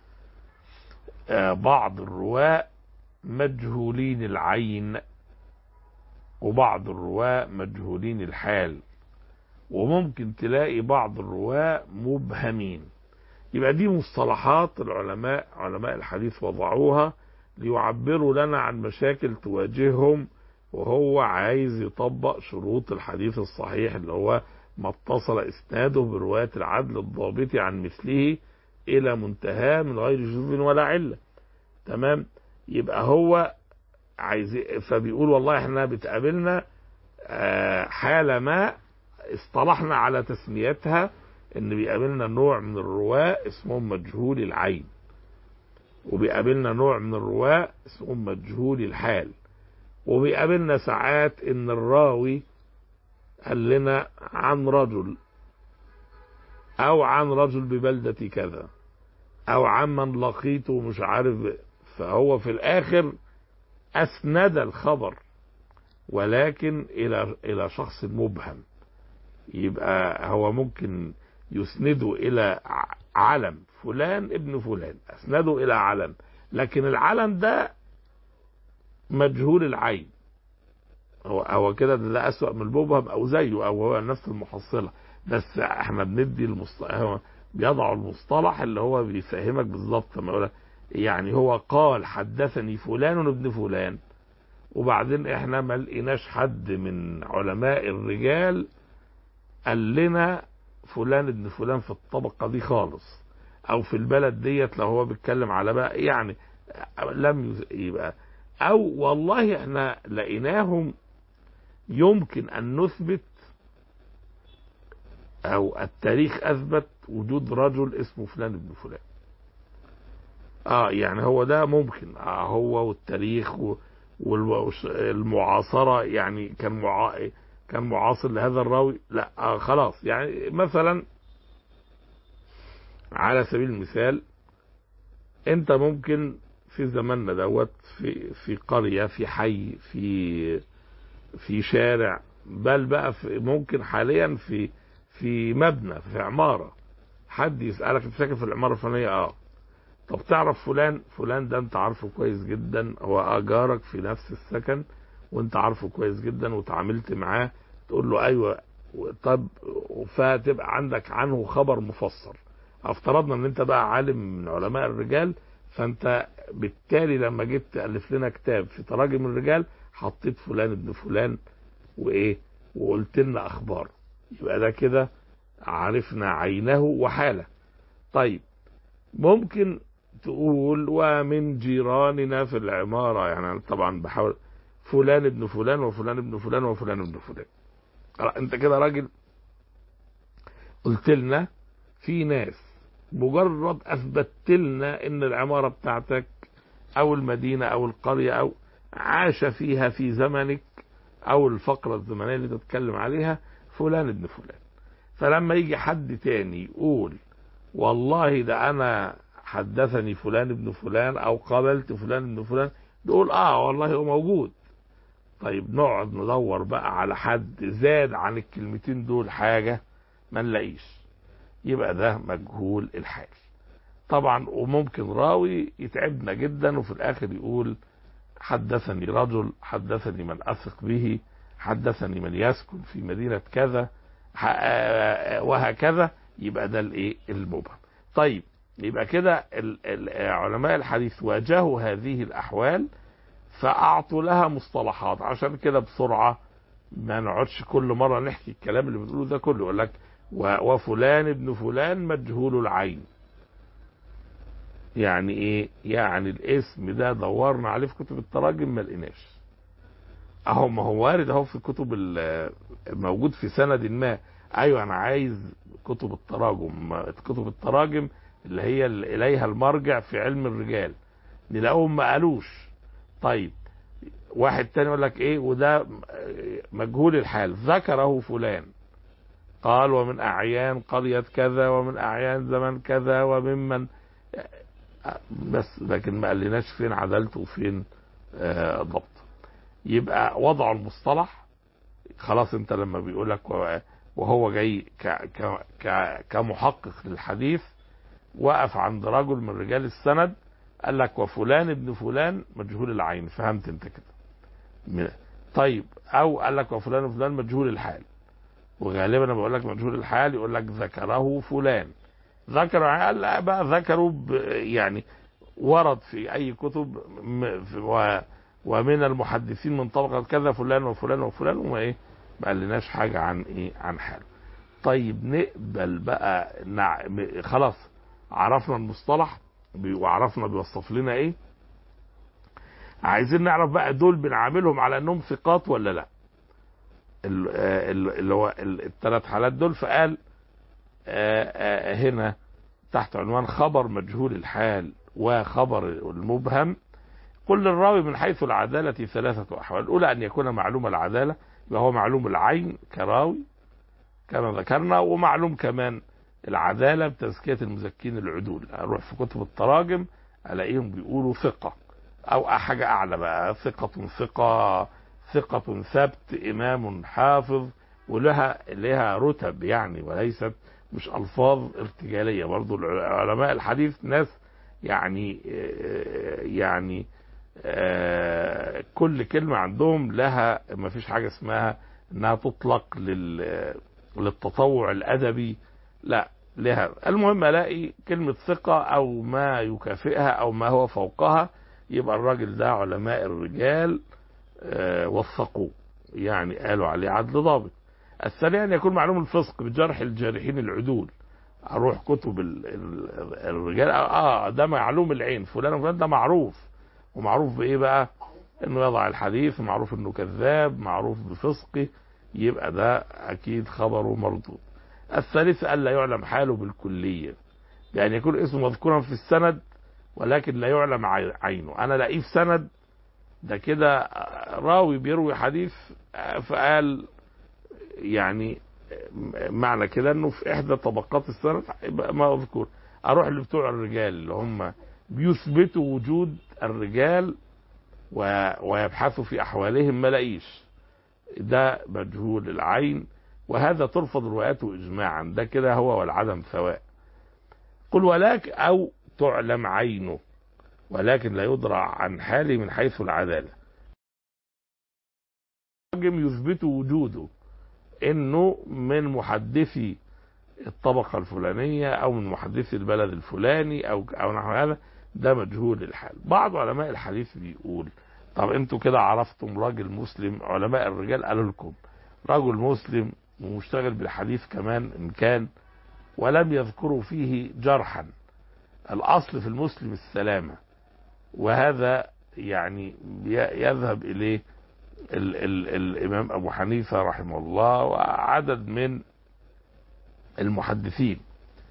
آه بعض الرواة مجهولين العين وبعض الرواة مجهولين الحال وممكن تلاقي بعض الرواة مبهمين يبقى دي مصطلحات العلماء علماء الحديث وضعوها ليعبروا لنا عن مشاكل تواجههم وهو عايز يطبق شروط الحديث الصحيح اللي هو ما اتصل اسناده برواية العدل الضابط عن مثله الى منتهى من غير جذب ولا علة تمام يبقى هو عايز فبيقول والله احنا بتقابلنا آه، حالة ما اصطلحنا على تسميتها ان بيقابلنا نوع من الرواة اسمهم مجهول العين وبيقابلنا نوع من الرواة اسمهم مجهول الحال وبيقابلنا ساعات ان الراوي قال لنا عن رجل او عن رجل ببلدة كذا او عمن لقيته مش عارف فهو في الاخر اسند الخبر ولكن الى الى شخص مبهم يبقى هو ممكن يسنده الى ع- علم فلان ابن فلان اسنده الى علم لكن العلم ده مجهول العين هو هو كده ده, ده اسوأ من المبهم او زيه او هو نفس المحصله بس احنا بندي المصطلح هو بيضع المصطلح اللي هو بيفهمك بالظبط لما يقول لك يعني هو قال حدثني فلان ابن فلان وبعدين احنا ما لقيناش حد من علماء الرجال قال لنا فلان ابن فلان في الطبقة دي خالص او في البلد ديت لو هو بيتكلم على بقى يعني لم يز- يبقى او والله احنا لقيناهم يمكن ان نثبت او التاريخ اثبت وجود رجل اسمه فلان ابن فلان اه يعني هو ده ممكن آه هو والتاريخ و- والمعاصرة يعني كان معا... كان معاصر لهذا الراوي لا آه خلاص يعني مثلا على سبيل المثال انت ممكن في زماننا دوت في في قرية في حي في في شارع بل بقى في ممكن حاليا في في مبنى في عمارة حد يسألك انت ساكن في العمارة الفلانية اه طب تعرف فلان فلان ده انت عارفه كويس جدا هو اجارك في نفس السكن وانت عارفه كويس جدا وتعاملت معاه تقول له ايوه طب فتبقى عندك عنه خبر مفصل افترضنا ان انت بقى عالم من علماء الرجال فانت بالتالي لما جيت تالف لنا كتاب في تراجم الرجال حطيت فلان ابن فلان وايه وقلت لنا اخباره يبقى ده كده عرفنا عينه وحاله طيب ممكن تقول ومن جيراننا في العمارة يعني أنا طبعا بحاول فلان ابن فلان وفلان ابن فلان وفلان ابن فلان انت كده راجل قلت لنا في ناس مجرد اثبتت لنا ان العمارة بتاعتك او المدينة او القرية او عاش فيها في زمنك او الفقرة الزمنية اللي تتكلم عليها فلان ابن فلان فلما يجي حد تاني يقول والله ده انا حدثني فلان ابن فلان او قابلت فلان ابن فلان نقول اه والله هو موجود طيب نقعد ندور بقى على حد زاد عن الكلمتين دول حاجة ما نلاقيش يبقى ده مجهول الحال طبعا وممكن راوي يتعبنا جدا وفي الاخر يقول حدثني رجل حدثني من اثق به حدثني من يسكن في مدينة كذا وهكذا يبقى ده الايه المبهم طيب يبقى كده علماء الحديث واجهوا هذه الاحوال فاعطوا لها مصطلحات عشان كده بسرعه ما نقعدش كل مره نحكي الكلام اللي بنقوله ده كله يقول لك و- وفلان ابن فلان مجهول العين يعني ايه يعني الاسم ده دورنا عليه في كتب التراجم ما لقيناش اهو ما هو وارد اهو في كتب ال- موجود في سند ما ايوه انا عايز كتب التراجم ما- كتب التراجم اللي هي اللي اليها المرجع في علم الرجال نلاقوهم ما قالوش طيب واحد تاني يقول لك ايه وده مجهول الحال ذكره فلان قال ومن اعيان قرية كذا ومن اعيان زمن كذا وممن بس لكن ما قالناش فين عدالته وفين آه، ضبطه يبقى وضع المصطلح خلاص انت لما بيقول لك وهو جاي ك ك ك كمحقق للحديث وقف عند رجل من رجال السند قال لك وفلان ابن فلان مجهول العين فهمت انت كده من- طيب او قال لك وفلان وفلان مجهول الحال وغالبا انا بقول لك مجهول الحال يقول لك ذكره فلان ذكر قال لا بقى ذكره ب- يعني ورد في اي كتب م- في- و- ومن المحدثين من طبقه كذا فلان وفلان وفلان وما ايه ما قالناش حاجه عن ايه عن حاله طيب نقبل بقى نع... م- خلاص عرفنا المصطلح بي- وعرفنا بيوصف لنا ايه عايزين نعرف بقى دول بنعاملهم على انهم ثقات ولا لا ال- آه، ال- اللي هو الثلاث حالات دول فقال آه، آه، هنا تحت عنوان خبر مجهول الحال وخبر المبهم قل للراوي من حيث العدالة ثلاثة أحوال الأولى أن يكون معلوم العدالة يبقى هو معلوم العين كراوي كما ذكرنا ومعلوم كمان العدالة بتزكية المزكين العدول أروح في كتب التراجم ألاقيهم بيقولوا ثقة أو حاجة أعلى بقى ثقة ثقة ثقة ثبت إمام حافظ ولها لها رتب يعني وليست مش ألفاظ ارتجالية برضو علماء الحديث ناس يعني آه، يعني آه، كل كلمة عندهم لها ما فيش حاجة اسمها انها تطلق لل للتطوع الادبي لا لها المهم الاقي كلمة ثقة او ما يكافئها او ما هو فوقها يبقى الراجل ده علماء الرجال آه، وثقوه يعني قالوا عليه عدل ضابط الثاني ان يكون معلوم الفسق بجرح الجارحين العدول اروح كتب ال- ال- الرجال اه ده معلوم العين فلان وفلان ده معروف ومعروف بايه بقى انه يضع الحديث معروف انه كذاب معروف بفسقه يبقى ده اكيد خبره مردود الثالث الا يعلم حاله بالكليه يعني يكون اسمه مذكورا في السند ولكن لا يعلم عي- عينه انا لاقيه في سند ده كده راوي بيروي حديث آه، فقال يعني معنى كده انه في احدى طبقات السند يبقى مذكور اروح لبتوع الرجال اللي هم بيثبتوا وجود الرجال و... ويبحثوا في احوالهم ما لاقيش ده مجهول العين وهذا ترفض روايته اجماعا ده كده هو والعدم سواء قل ولك او تعلم عينه ولكن لا يدرى عن حاله من حيث العداله يثبت وجوده انه من محدثي الطبقه الفلانيه او من محدثي البلد الفلاني او او نحو هذا ده مجهول الحال بعض علماء الحديث بيقول طب انتوا كده عرفتم راجل مسلم علماء الرجال قالوا لكم رجل مسلم ومشتغل بالحديث كمان ان كان ولم يذكروا فيه جرحا الاصل في المسلم السلامه وهذا يعني ي- يذهب اليه ال ال الامام ابو حنيفه رحمه الله وعدد من المحدثين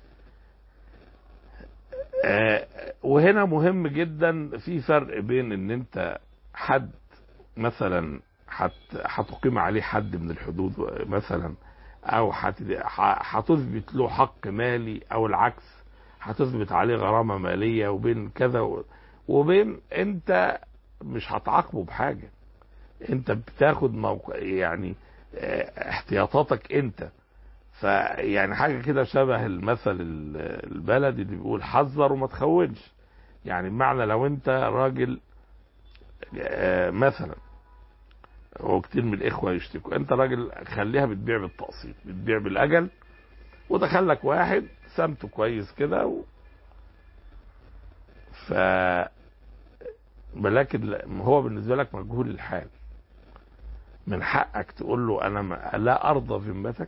آه، وهنا مهم جدا في فرق بين ان انت حد مثلا هت- هتقيم عليه حد من الحدود مثلا او هت- ح- هتثبت له حق مالي او العكس هتثبت عليه غرامه ماليه وبين كذا و- وبين انت مش هتعاقبه بحاجه انت بتاخد موقع يعني اه، احتياطاتك انت فيعني حاجه كده شبه المثل ال- البلدي اللي بيقول حذر وما تخونش يعني بمعنى لو انت راجل اه، مثلا هو كتير من الاخوه يشتكوا انت راجل خليها بتبيع بالتقسيط بتبيع بالاجل ودخل لك واحد سمته كويس كده و... ف ولكن لا- هو بالنسبه لك مجهول الحال من حقك تقول له انا ما- لا ارضى ذمتك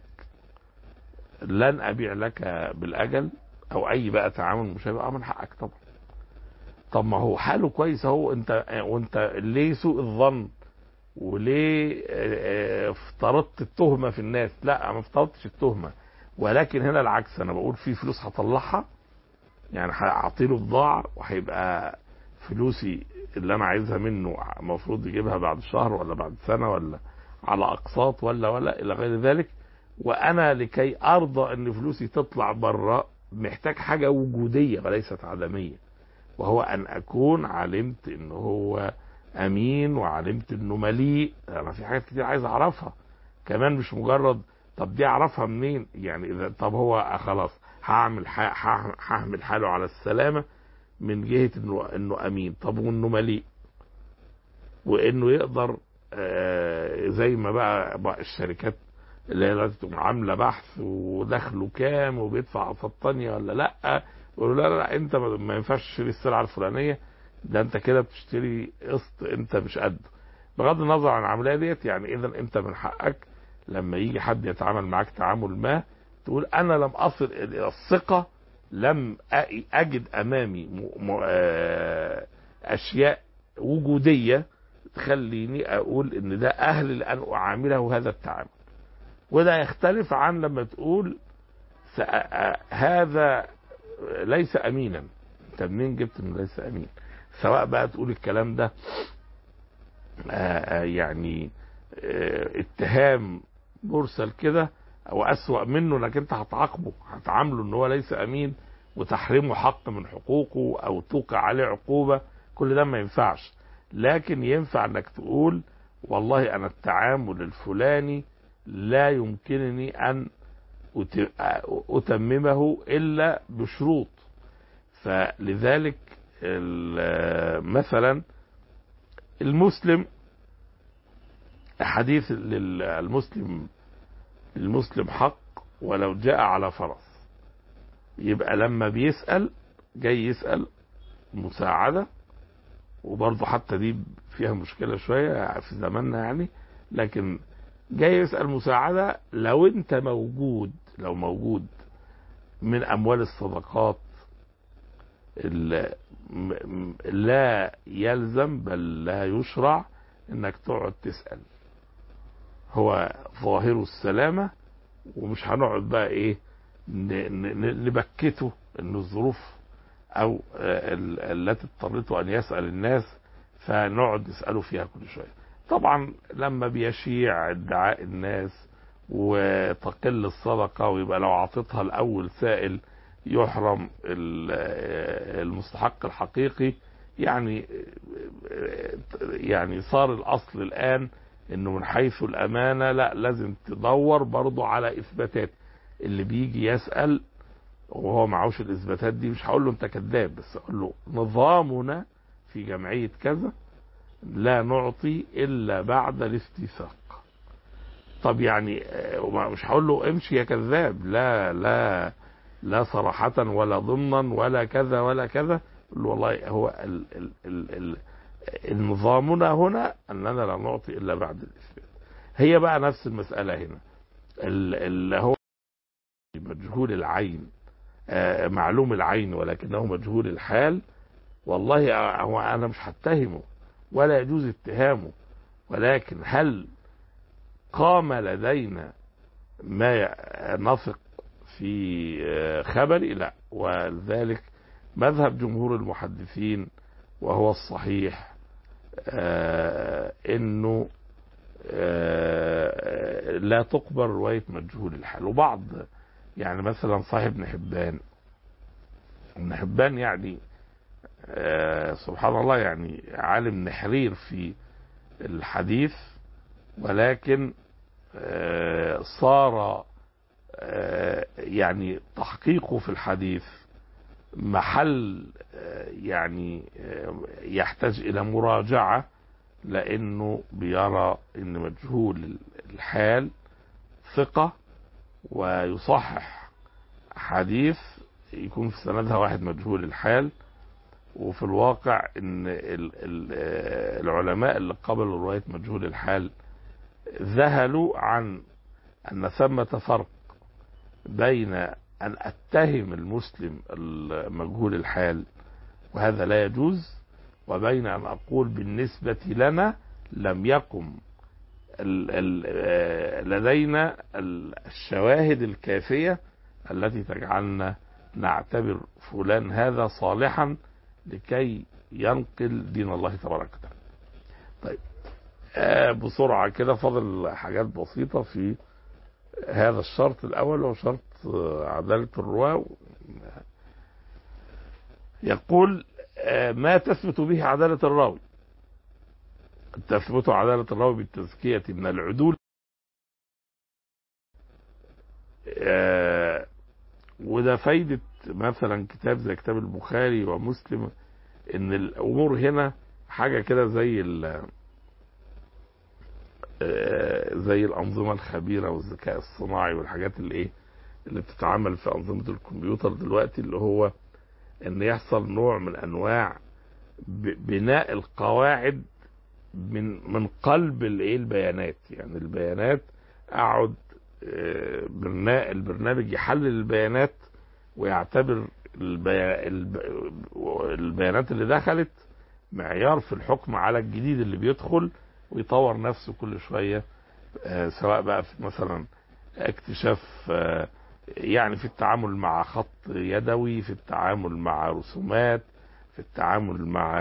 لن ابيع لك بالاجل او اي بقى تعامل مشابه اه من حقك طبعا طب ما هو حاله كويس اهو انت وانت ليه سوء الظن وليه آه، آه، افترضت التهمه في الناس لا ما افترضتش التهمه ولكن هنا العكس انا بقول في فلوس هطلعها يعني هعطي له بضاعه وهيبقى فلوسي اللي انا عايزها منه المفروض يجيبها بعد شهر ولا بعد سنه ولا على اقساط ولا ولا الى غير ذلك وانا لكي ارضى ان فلوسي تطلع بره محتاج حاجه وجوديه وليست عدميه وهو ان اكون علمت ان هو امين وعلمت انه مليء انا في حاجات كتير عايز اعرفها كمان مش مجرد طب دي اعرفها منين يعني اذا طب هو خلاص هعمل ح- ه- هعمل حاله على السلامه من جهه انه انه امين طب وانه مليء وانه يقدر آه، زي ما بقى, بقى الشركات اللي هي دلوقتي تقوم عامله بحث ودخله كام وبيدفع قسط تانية ولا لا يقولوا لا لا, لا انت ما ما ينفعش تشتري السلعه الفلانيه ده انت كده بتشتري قسط انت مش قده بغض النظر عن العمليه ديت يعني اذا انت من حقك لما يجي حد يتعامل معاك تعامل ما تقول انا لم اصل الى الثقه لم أ- اجد امامي م- م- آه، اشياء وجوديه تخليني اقول ان ده اهل لان اعامله هذا التعامل وده يختلف عن لما تقول سأ- آه، هذا ليس امينا انت منين جبت انه ليس امين سواء بقى تقول الكلام ده آه، آه، يعني آه، اتهام مرسل كده او اسوأ منه انك انت هتعاقبه هتعامله ان هو ليس امين وتحرمه حق من حقوقه او توقع عليه عقوبة كل ده ما ينفعش لكن ينفع انك تقول والله انا التعامل الفلاني لا يمكنني ان أت- اتممه الا بشروط فلذلك ال- مثلا المسلم حديث للمسلم المسلم حق ولو جاء على فرس يبقى لما بيسأل جاي يسأل مساعدة وبرضه حتى دي فيها مشكلة شوية في زماننا يعني لكن جاي يسأل مساعدة لو انت موجود لو موجود من أموال الصدقات ال- م- م- لا يلزم بل لا يشرع انك تقعد تسأل هو ظاهره السلامة ومش هنقعد بقى ايه ن- ن- نبكته ان الظروف او آه، ال- التي اضطرته ان يسأل الناس فنقعد نسأله فيها كل شوية طبعا لما بيشيع ادعاء الناس وتقل الصدقة ويبقى لو عطيتها الأول سائل يحرم ال- آه، المستحق الحقيقي يعني آه، يعني صار الأصل الآن انه من حيث الامانه لا لازم تدور برضه على اثباتات اللي بيجي يسال وهو معهوش الاثباتات دي مش هقول له انت كذاب بس اقول له نظامنا في جمعيه كذا لا نعطي الا بعد الاستيثاق طب يعني آه، وما- مش هقول له امشي يا كذاب لا لا لا صراحة ولا ضمنا ولا كذا ولا كذا أقول له والله هو ال ال ال ال نظامنا هنا اننا لا نعطي الا بعد الاثبات هي بقى نفس المساله هنا ال- اللي هو مجهول العين آه، معلوم العين ولكنه مجهول الحال والله آه، هو انا مش هتهمه ولا يجوز اتهامه ولكن هل قام لدينا ما ي- نثق في آه، خبري لا ولذلك مذهب جمهور المحدثين وهو الصحيح آه انه آه لا تقبل رواية مجهول الحال وبعض يعني مثلا صاحب ابن حبان ابن حبان يعني آه سبحان الله يعني عالم نحرير في الحديث ولكن آه صار آه يعني تحقيقه في الحديث محل آه، يعني آه، يحتاج الى مراجعه لانه بيرى ان مجهول الحال ثقه ويصحح حديث يكون في سندها واحد مجهول الحال وفي الواقع ان ال- ال- آه، العلماء اللي قبلوا روايه مجهول الحال ذهلوا عن أن ثمة فرق بين أن أتهم المسلم المجهول الحال وهذا لا يجوز وبين أن أقول بالنسبة لنا لم يقم ال ال لدينا الشواهد الكافية التي تجعلنا نعتبر فلان هذا صالحا لكي ينقل دين الله تبارك وتعالى طيب آه بسرعة كده فاضل حاجات بسيطة في هذا الشرط الأول هو شرط آه عدالة الرواة يقول آه ما تثبت به عدالة الراوي تثبت عدالة الراوي بالتزكية من العدول آه وده فايدة مثلا كتاب زي كتاب البخاري ومسلم ان الامور هنا حاجة كده زي زي الانظمة الخبيرة والذكاء الصناعي والحاجات اللي ايه اللي بتتعمل في انظمة الكمبيوتر دلوقتي اللي هو ان يحصل نوع من انواع بناء القواعد من من قلب الايه البيانات يعني البيانات اقعد البرنامج يحلل البيانات ويعتبر البي... البيانات اللي دخلت معيار في الحكم على الجديد اللي بيدخل ويطور نفسه كل شوية سواء بقى في مثلا اكتشاف يعني في التعامل مع خط يدوي في التعامل مع رسومات في التعامل مع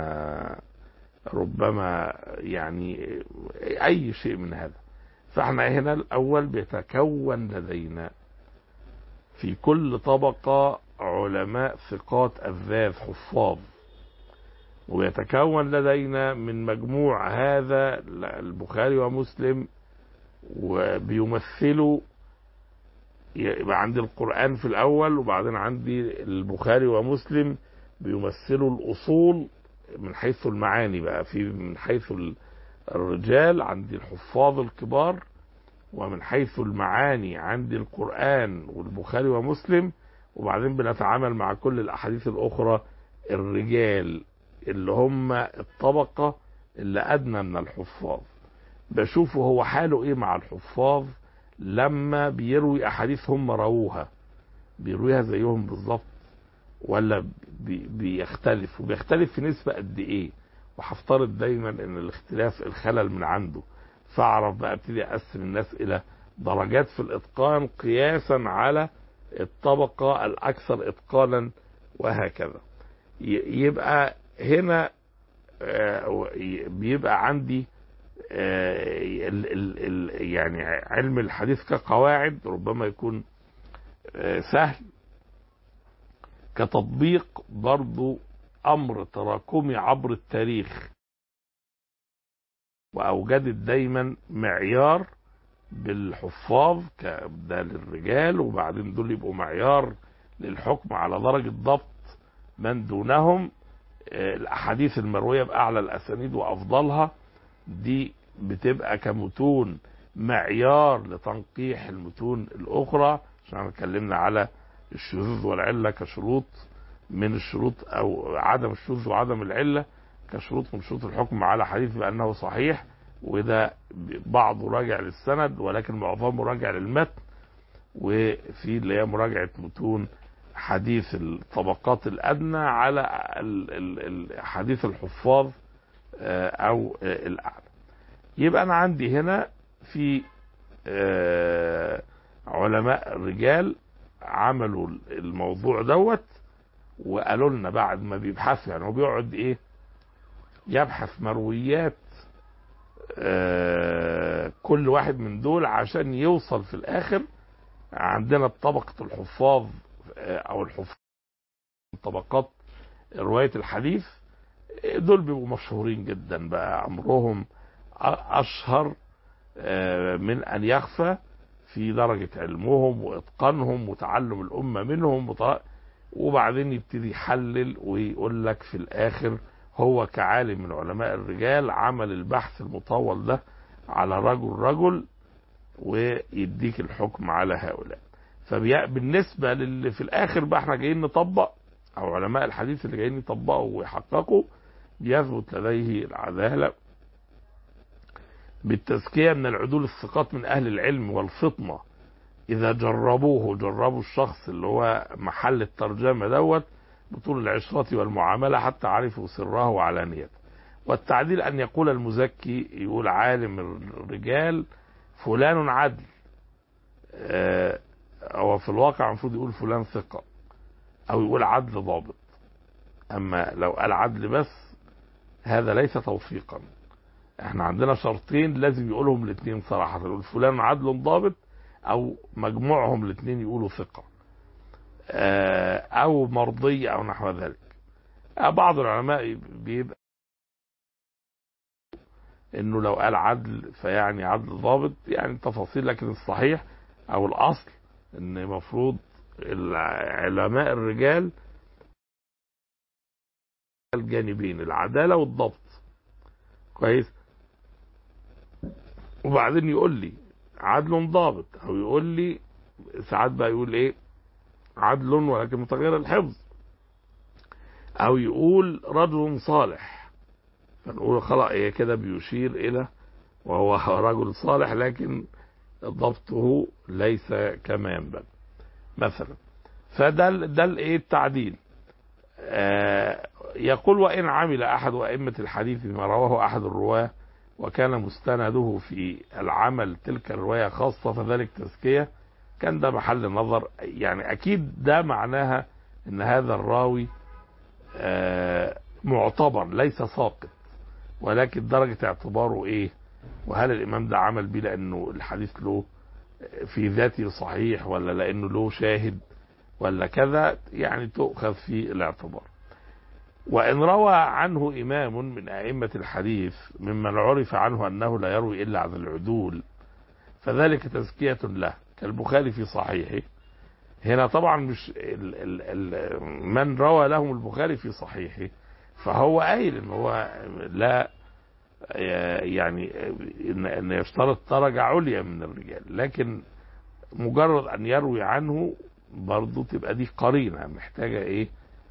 ربما يعني اي شيء من هذا فاحنا هنا الاول بيتكون لدينا في كل طبقة علماء ثقات أذاذ حفاظ ويتكون لدينا من مجموع هذا البخاري ومسلم وبيمثلوا يبقى عندي القرآن في الأول وبعدين عندي البخاري ومسلم بيمثلوا الأصول من حيث المعاني بقى في من حيث الرجال عندي الحفاظ الكبار ومن حيث المعاني عندي القرآن والبخاري ومسلم وبعدين بنتعامل مع كل الأحاديث الأخرى الرجال اللي هم الطبقة اللي أدنى من الحفاظ بشوفه هو حاله إيه مع الحفاظ لما بيروي أحاديث هم رووها بيرويها زيهم بالظبط ولا بي بيختلف وبيختلف في نسبة قد إيه وهفترض دايما ان الاختلاف الخلل من عنده فاعرف بقى ابتدي اقسم الناس الى درجات في الاتقان قياسا على الطبقة الاكثر اتقانا وهكذا يبقى هنا بيبقى عندي يعني علم الحديث كقواعد ربما يكون سهل كتطبيق برضو امر تراكمي عبر التاريخ واوجدت دايما معيار بالحفاظ ده للرجال وبعدين دول يبقوا معيار للحكم على درجة ضبط من دونهم الاحاديث المروية باعلى الاسانيد وافضلها دي بتبقى كمتون معيار لتنقيح المتون الاخرى عشان اتكلمنا على الشذوذ والعلة كشروط من الشروط او عدم الشذوذ وعدم العله كشروط من شروط الحكم على حديث بانه صحيح وده بعضه راجع للسند ولكن معظمه راجع للمتن وفي اللي هي مراجعه متون حديث الطبقات الادنى على حديث الحفاظ او الاعلى يبقى انا عندي هنا في علماء رجال عملوا الموضوع دوت وقالوا لنا بعد ما بيبحثوا يعني هو بيقعد ايه يبحث مرويات آه كل واحد من دول عشان يوصل في الاخر عندنا طبقة الحفاظ آه او الحفاظ طبقات رواية الحديث دول بيبقوا مشهورين جدا بقى امرهم اشهر آه من ان يخفى في درجة علمهم واتقانهم وتعلم الامة منهم وط... وبعدين يبتدي يحلل ويقول لك في الاخر هو كعالم من علماء الرجال عمل البحث المطول ده على رجل رجل ويديك الحكم على هؤلاء فبالنسبة للي في الاخر بقى احنا جايين نطبق او علماء الحديث اللي جايين يطبقوا ويحققوا بيثبت لديه العدالة بالتزكية من العدول الثقات من أهل العلم والفطنة إذا جربوه جربوا الشخص اللي هو محل الترجمة دوت بطول العشرة والمعاملة حتى عرفوا سره وعلانيته والتعديل أن يقول المزكي يقول عالم الرجال فلان عدل آه، هو في الواقع المفروض يقول فلان ثقة أو يقول عدل ضابط أما لو قال عدل بس هذا ليس توثيقا احنا عندنا شرطين لازم يقولهم الاثنين صراحة يقول فلان عدل ضابط او مجموعهم الاثنين يقولوا ثقة آه، او مرضي او نحو ذلك آه، بعض العلماء بيبقى انه لو قال عدل فيعني عدل ضابط يعني تفاصيل لكن الصحيح او الاصل ان مفروض علماء الرجال الجانبين العدالة والضبط كويس وبعدين يقول لي عدل ضابط او يقول لي ساعات بقى يقول ايه عدل ولكن متغير الحفظ او يقول رجل صالح فنقول خلاص هي كده بيشير الى وهو رجل صالح لكن ضبطه ليس كما ينبغي مثلا فده ال- ده الايه التعديل آه يقول وان عمل احد ائمه الحديث بما رواه احد الرواه وكان مستنده في العمل تلك الروايه خاصه فذلك تزكيه كان ده محل نظر يعني اكيد ده معناها ان هذا الراوي آه معتبر ليس ساقط ولكن درجه اعتباره ايه وهل الامام ده عمل بيه لانه الحديث له في ذاته صحيح ولا لانه له شاهد ولا كذا يعني تؤخذ في الاعتبار وإن روى عنه إمام من أئمة الحديث ممن عرف عنه أنه لا يروي إلا عن العدول فذلك تزكية له كالبخاري في صحيحه هنا طبعا مش ال ال ال من روى لهم البخاري في صحيحه فهو قايل ان هو لا يعني ان ان يشترط درجة عليا من الرجال لكن مجرد ان يروي عنه برضه تبقى دي قرينة محتاجة ايه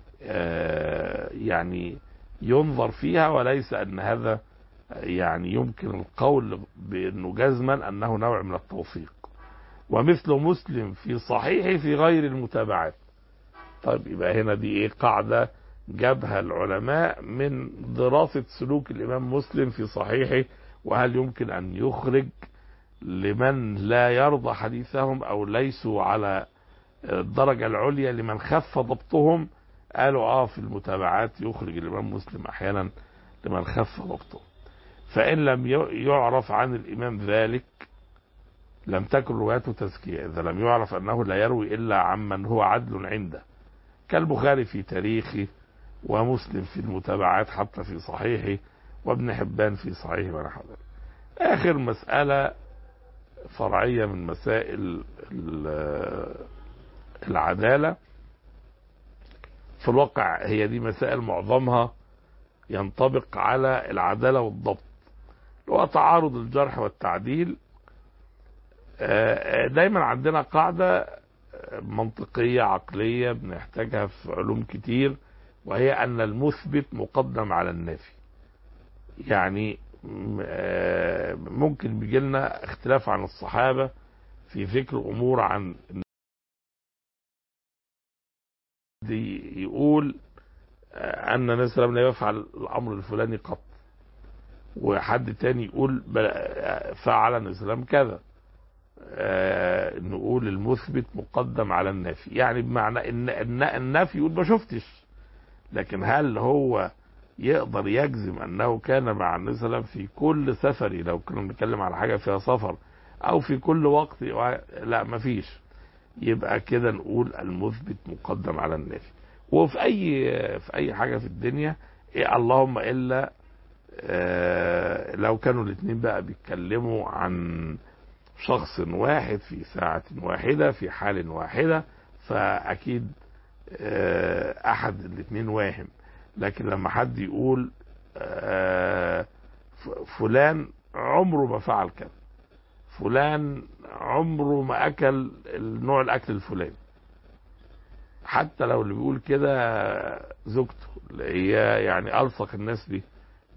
آه يعني ينظر فيها وليس ان هذا يعني يمكن القول بانه جزما انه نوع من التوثيق ومثل مسلم في صحيحه في غير المتابعات طيب يبقى هنا دي ايه قاعده جابها العلماء من دراسه سلوك الامام مسلم في صحيحه وهل يمكن ان يخرج لمن لا يرضى حديثهم او ليسوا على الدرجه العليا لمن خف ضبطهم قالوا اه في المتابعات يخرج الامام مسلم احيانا لمن خف ضبطه فان لم يعرف عن الامام ذلك لم تكن روايته تزكيه اذا لم يعرف انه لا يروي الا عمن هو عدل عنده كالبخاري في تاريخه ومسلم في المتابعات حتى في صحيحه وابن حبان في صحيحه ونحو ذلك اخر مساله فرعيه من مسائل العداله في الواقع هي دي مسائل معظمها ينطبق على العدالة والضبط هو تعارض الجرح والتعديل دايما عندنا قاعدة منطقية عقلية بنحتاجها في علوم كتير وهي أن المثبت مقدم على النافي يعني ممكن بيجي لنا اختلاف عن الصحابة في ذكر أمور عن يقول ان النبي صلى الله عليه وسلم لا يفعل الامر الفلاني قط وحد تاني يقول فعل النبي صلى الله عليه وسلم كذا نقول المثبت مقدم على النافي يعني بمعنى ان النافي يقول ما شفتش لكن هل هو يقدر يجزم انه كان مع النبي صلى الله عليه وسلم في كل سفر لو كنا بنتكلم على حاجه فيها سفر او في كل وقت لا ما فيش يبقى كده نقول المثبت مقدم على النافي وفي اي في اي حاجه في الدنيا إيه اللهم الا آه لو كانوا الاثنين بقى بيتكلموا عن شخص واحد في ساعة واحدة في حال واحدة فأكيد آه أحد الاثنين واهم لكن لما حد يقول آه فلان عمره ما فعل كذا فلان عمره ما اكل النوع الاكل الفلاني حتى لو اللي بيقول كده زوجته اللي هي يعني الصق الناس دي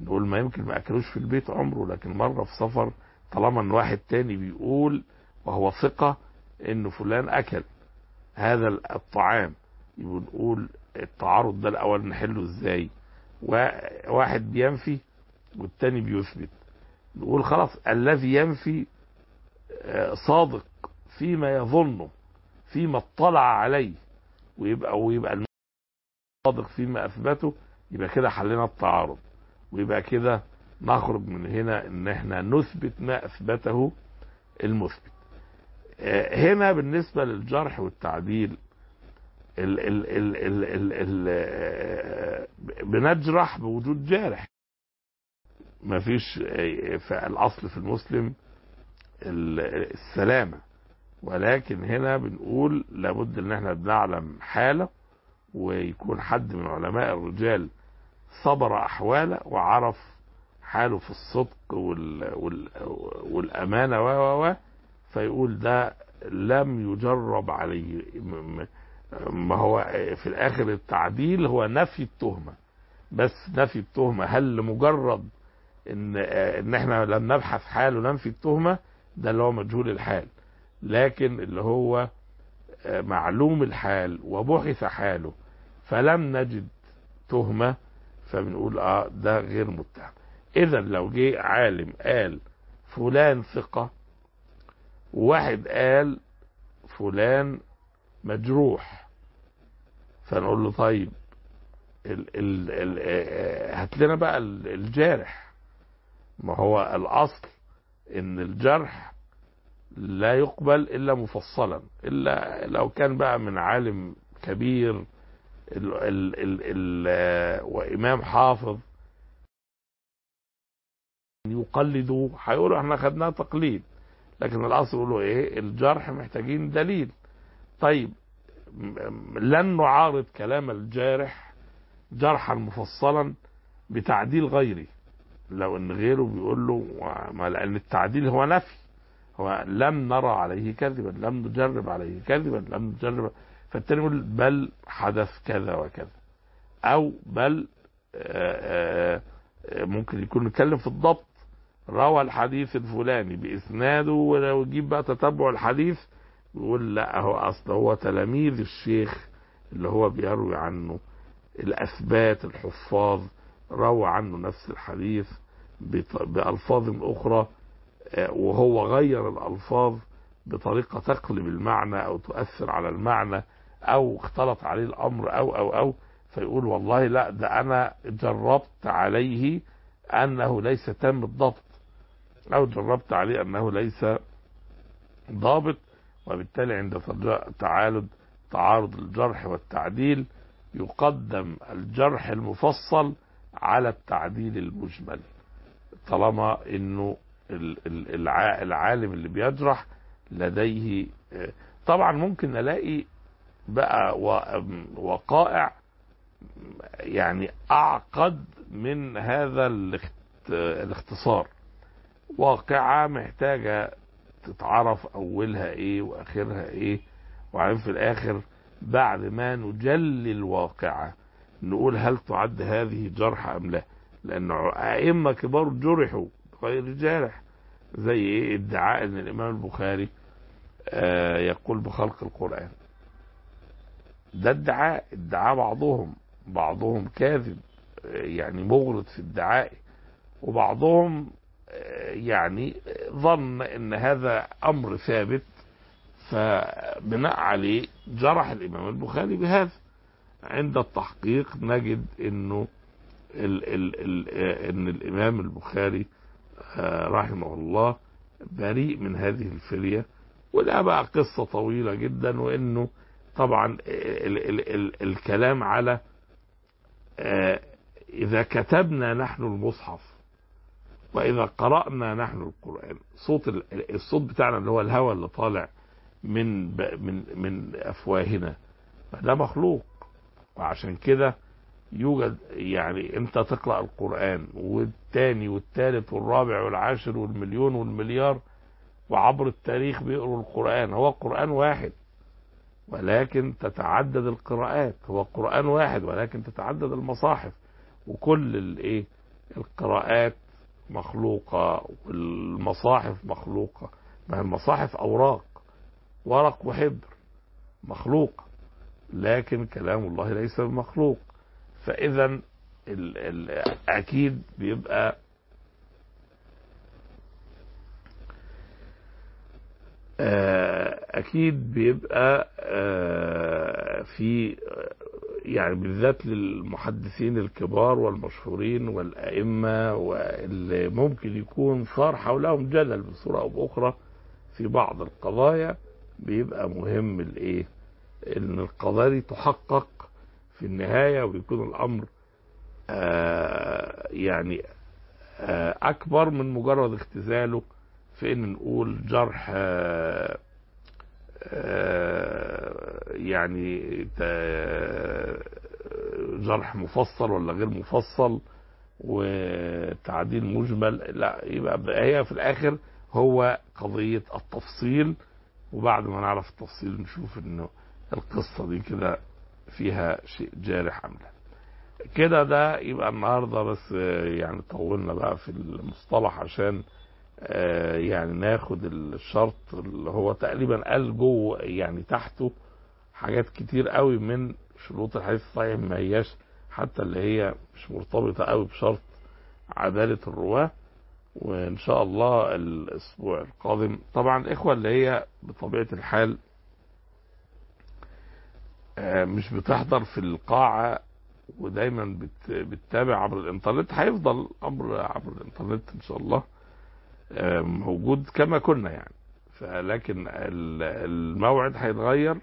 نقول ما يمكن ما اكلوش في البيت عمره لكن مره في سفر طالما ان واحد تاني بيقول وهو ثقه انه فلان اكل هذا الطعام يبقى نقول التعارض ده الاول نحله ازاي واحد بينفي والتاني بيثبت نقول خلاص الذي ينفي صادق فيما يظنه فيما اطلع عليه ويبقى ويبقى صادق فيما اثبته يبقى كده حلينا التعارض ويبقى كده نخرج من هنا ان احنا نثبت ما اثبته المثبت هنا بالنسبة للجرح والتعديل ال ال ال ال ال ال بنجرح بوجود جارح ما فيش الاصل في المسلم السلامة ولكن هنا بنقول لابد ان احنا بنعلم حالة ويكون حد من علماء الرجال صبر احواله وعرف حاله في الصدق وال وال والامانه و و فيقول ده لم يجرب عليه ما هو في الاخر التعديل هو نفي التهمه بس نفي التهمه هل لمجرد ان ان احنا لم نبحث حاله ننفي التهمه ده اللي هو مجهول الحال لكن اللي هو معلوم الحال وبحث حاله فلم نجد تهمه فبنقول اه ده غير متهم اذا لو جه عالم قال فلان ثقة وواحد قال فلان مجروح فنقول له طيب ال ال ال هات لنا بقى الجارح ما هو الاصل ان الجرح لا يقبل الا مفصلا الا لو كان بقى من عالم كبير ال ال ال ال وامام حافظ يقلدوا هيقولوا احنا خدناها تقليد لكن الاصل يقولوا ايه الجرح محتاجين دليل طيب لن نعارض كلام الجارح جرحا مفصلا بتعديل غيري لو ان غيره بيقول له ما لان التعديل هو نفي هو لم نرى عليه كذبا لم نجرب عليه كذبا لم نجرب فالتاني يقول بل حدث كذا وكذا او بل آآ آآ ممكن يكون نتكلم في الضبط روى الحديث الفلاني باسناده ولو يجيب بقى تتبع الحديث يقول لا هو اصل هو تلاميذ الشيخ اللي هو بيروي عنه الاثبات الحفاظ روى عنه نفس الحديث بألفاظ أخرى وهو غير الألفاظ بطريقة تقلب المعنى أو تؤثر على المعنى أو اختلط عليه الأمر أو أو أو فيقول والله لا ده أنا جربت عليه أنه ليس تام الضبط أو جربت عليه أنه ليس ضابط وبالتالي عند تعارض تعارض الجرح والتعديل يقدم الجرح المفصل على التعديل المجمل طالما انه العالم اللي بيجرح لديه طبعا ممكن نلاقي بقى وقائع يعني اعقد من هذا الاختصار واقعة محتاجة تتعرف اولها ايه واخرها ايه وبعدين في الاخر بعد ما نجلي الواقعه نقول هل تعد هذه جرح ام لا لان ائمه كبار جرحوا غير جارح زي ايه ادعاء ان الامام البخاري آه يقول بخلق القران ده ادعاء ادعاء بعضهم بعضهم كاذب يعني مغرض في ادعائه وبعضهم آه يعني ظن ان هذا امر ثابت فبناء عليه جرح الامام البخاري بهذا عند التحقيق نجد انه ال ال ال ان الامام البخاري رحمه الله بريء من هذه الفريه وده بقى قصه طويله جدا وانه طبعا ال ال ال الكلام على اذا كتبنا نحن المصحف واذا قرانا نحن القران صوت الصوت بتاعنا اللي هو الهواء اللي طالع من من من افواهنا ده مخلوق وعشان كده يوجد يعني انت تقرا القران والتاني والتالت والرابع والعاشر والمليون والمليار وعبر التاريخ بيقروا القران هو القران واحد ولكن تتعدد القراءات هو القران واحد ولكن تتعدد المصاحف وكل الايه القراءات مخلوقة والمصاحف مخلوقة ما هي المصاحف أوراق ورق وحبر مخلوق لكن كلام الله ليس بمخلوق فإذا ال ال أكيد بيبقى أكيد بيبقى في يعني بالذات للمحدثين الكبار والمشهورين والأئمة واللي ممكن يكون صار حولهم جدل بصورة أو بأخرى في بعض القضايا بيبقى مهم الايه ان القضايا دي تحقق في النهاية ويكون الامر آه يعني آه اكبر من مجرد اختزاله في ان نقول جرح آه يعني جرح مفصل ولا غير مفصل وتعديل مجمل لا يبقى هي في الاخر هو قضية التفصيل وبعد ما نعرف التفصيل نشوف انه القصة دي كده فيها شيء جارح ام لا كده ده يبقى النهارده بس يعني طولنا بقى في المصطلح عشان يعني ناخد الشرط اللي هو تقريبا قال جوه يعني تحته حاجات كتير قوي من شروط الحديث الصحيح ما هياش حتى اللي هي مش مرتبطة قوي بشرط عدالة الرواة وان شاء الله الاسبوع القادم طبعا الاخوة اللي هي بطبيعة الحال مش بتحضر في القاعة ودايما بتتابع عبر الانترنت هيفضل امر عبر الانترنت ان شاء الله موجود كما كنا يعني فلكن الموعد هيتغير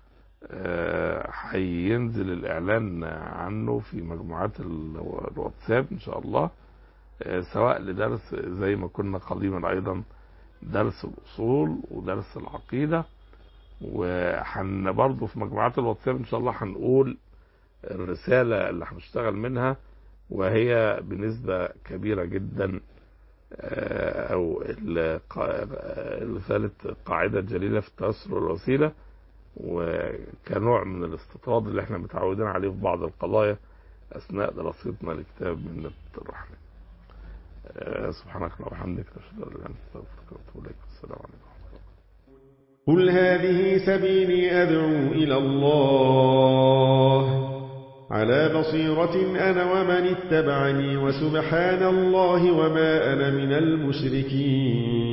هينزل الاعلان عنه في مجموعات الواتساب ان شاء الله سواء لدرس زي ما كنا قديما ايضا درس الاصول ودرس العقيده وحن برضه في مجموعات الواتساب ان شاء الله هنقول الرساله اللي هنشتغل منها وهي بنسبه كبيره جدا او رساله قاعده جليله في التاثر والوسيله وكنوع من الاستطراد اللي احنا متعودين عليه في بعض القضايا اثناء دراستنا لكتاب من الرحمن سبحانك اللهم وبحمدك نشهد ان لا اله الا انت نستغفرك ونتوب اليك السلام عليكم قل هذه سبيلي أدعو إلى الله على بصيرة أنا ومن اتبعني وسبحان الله وما أنا من المشركين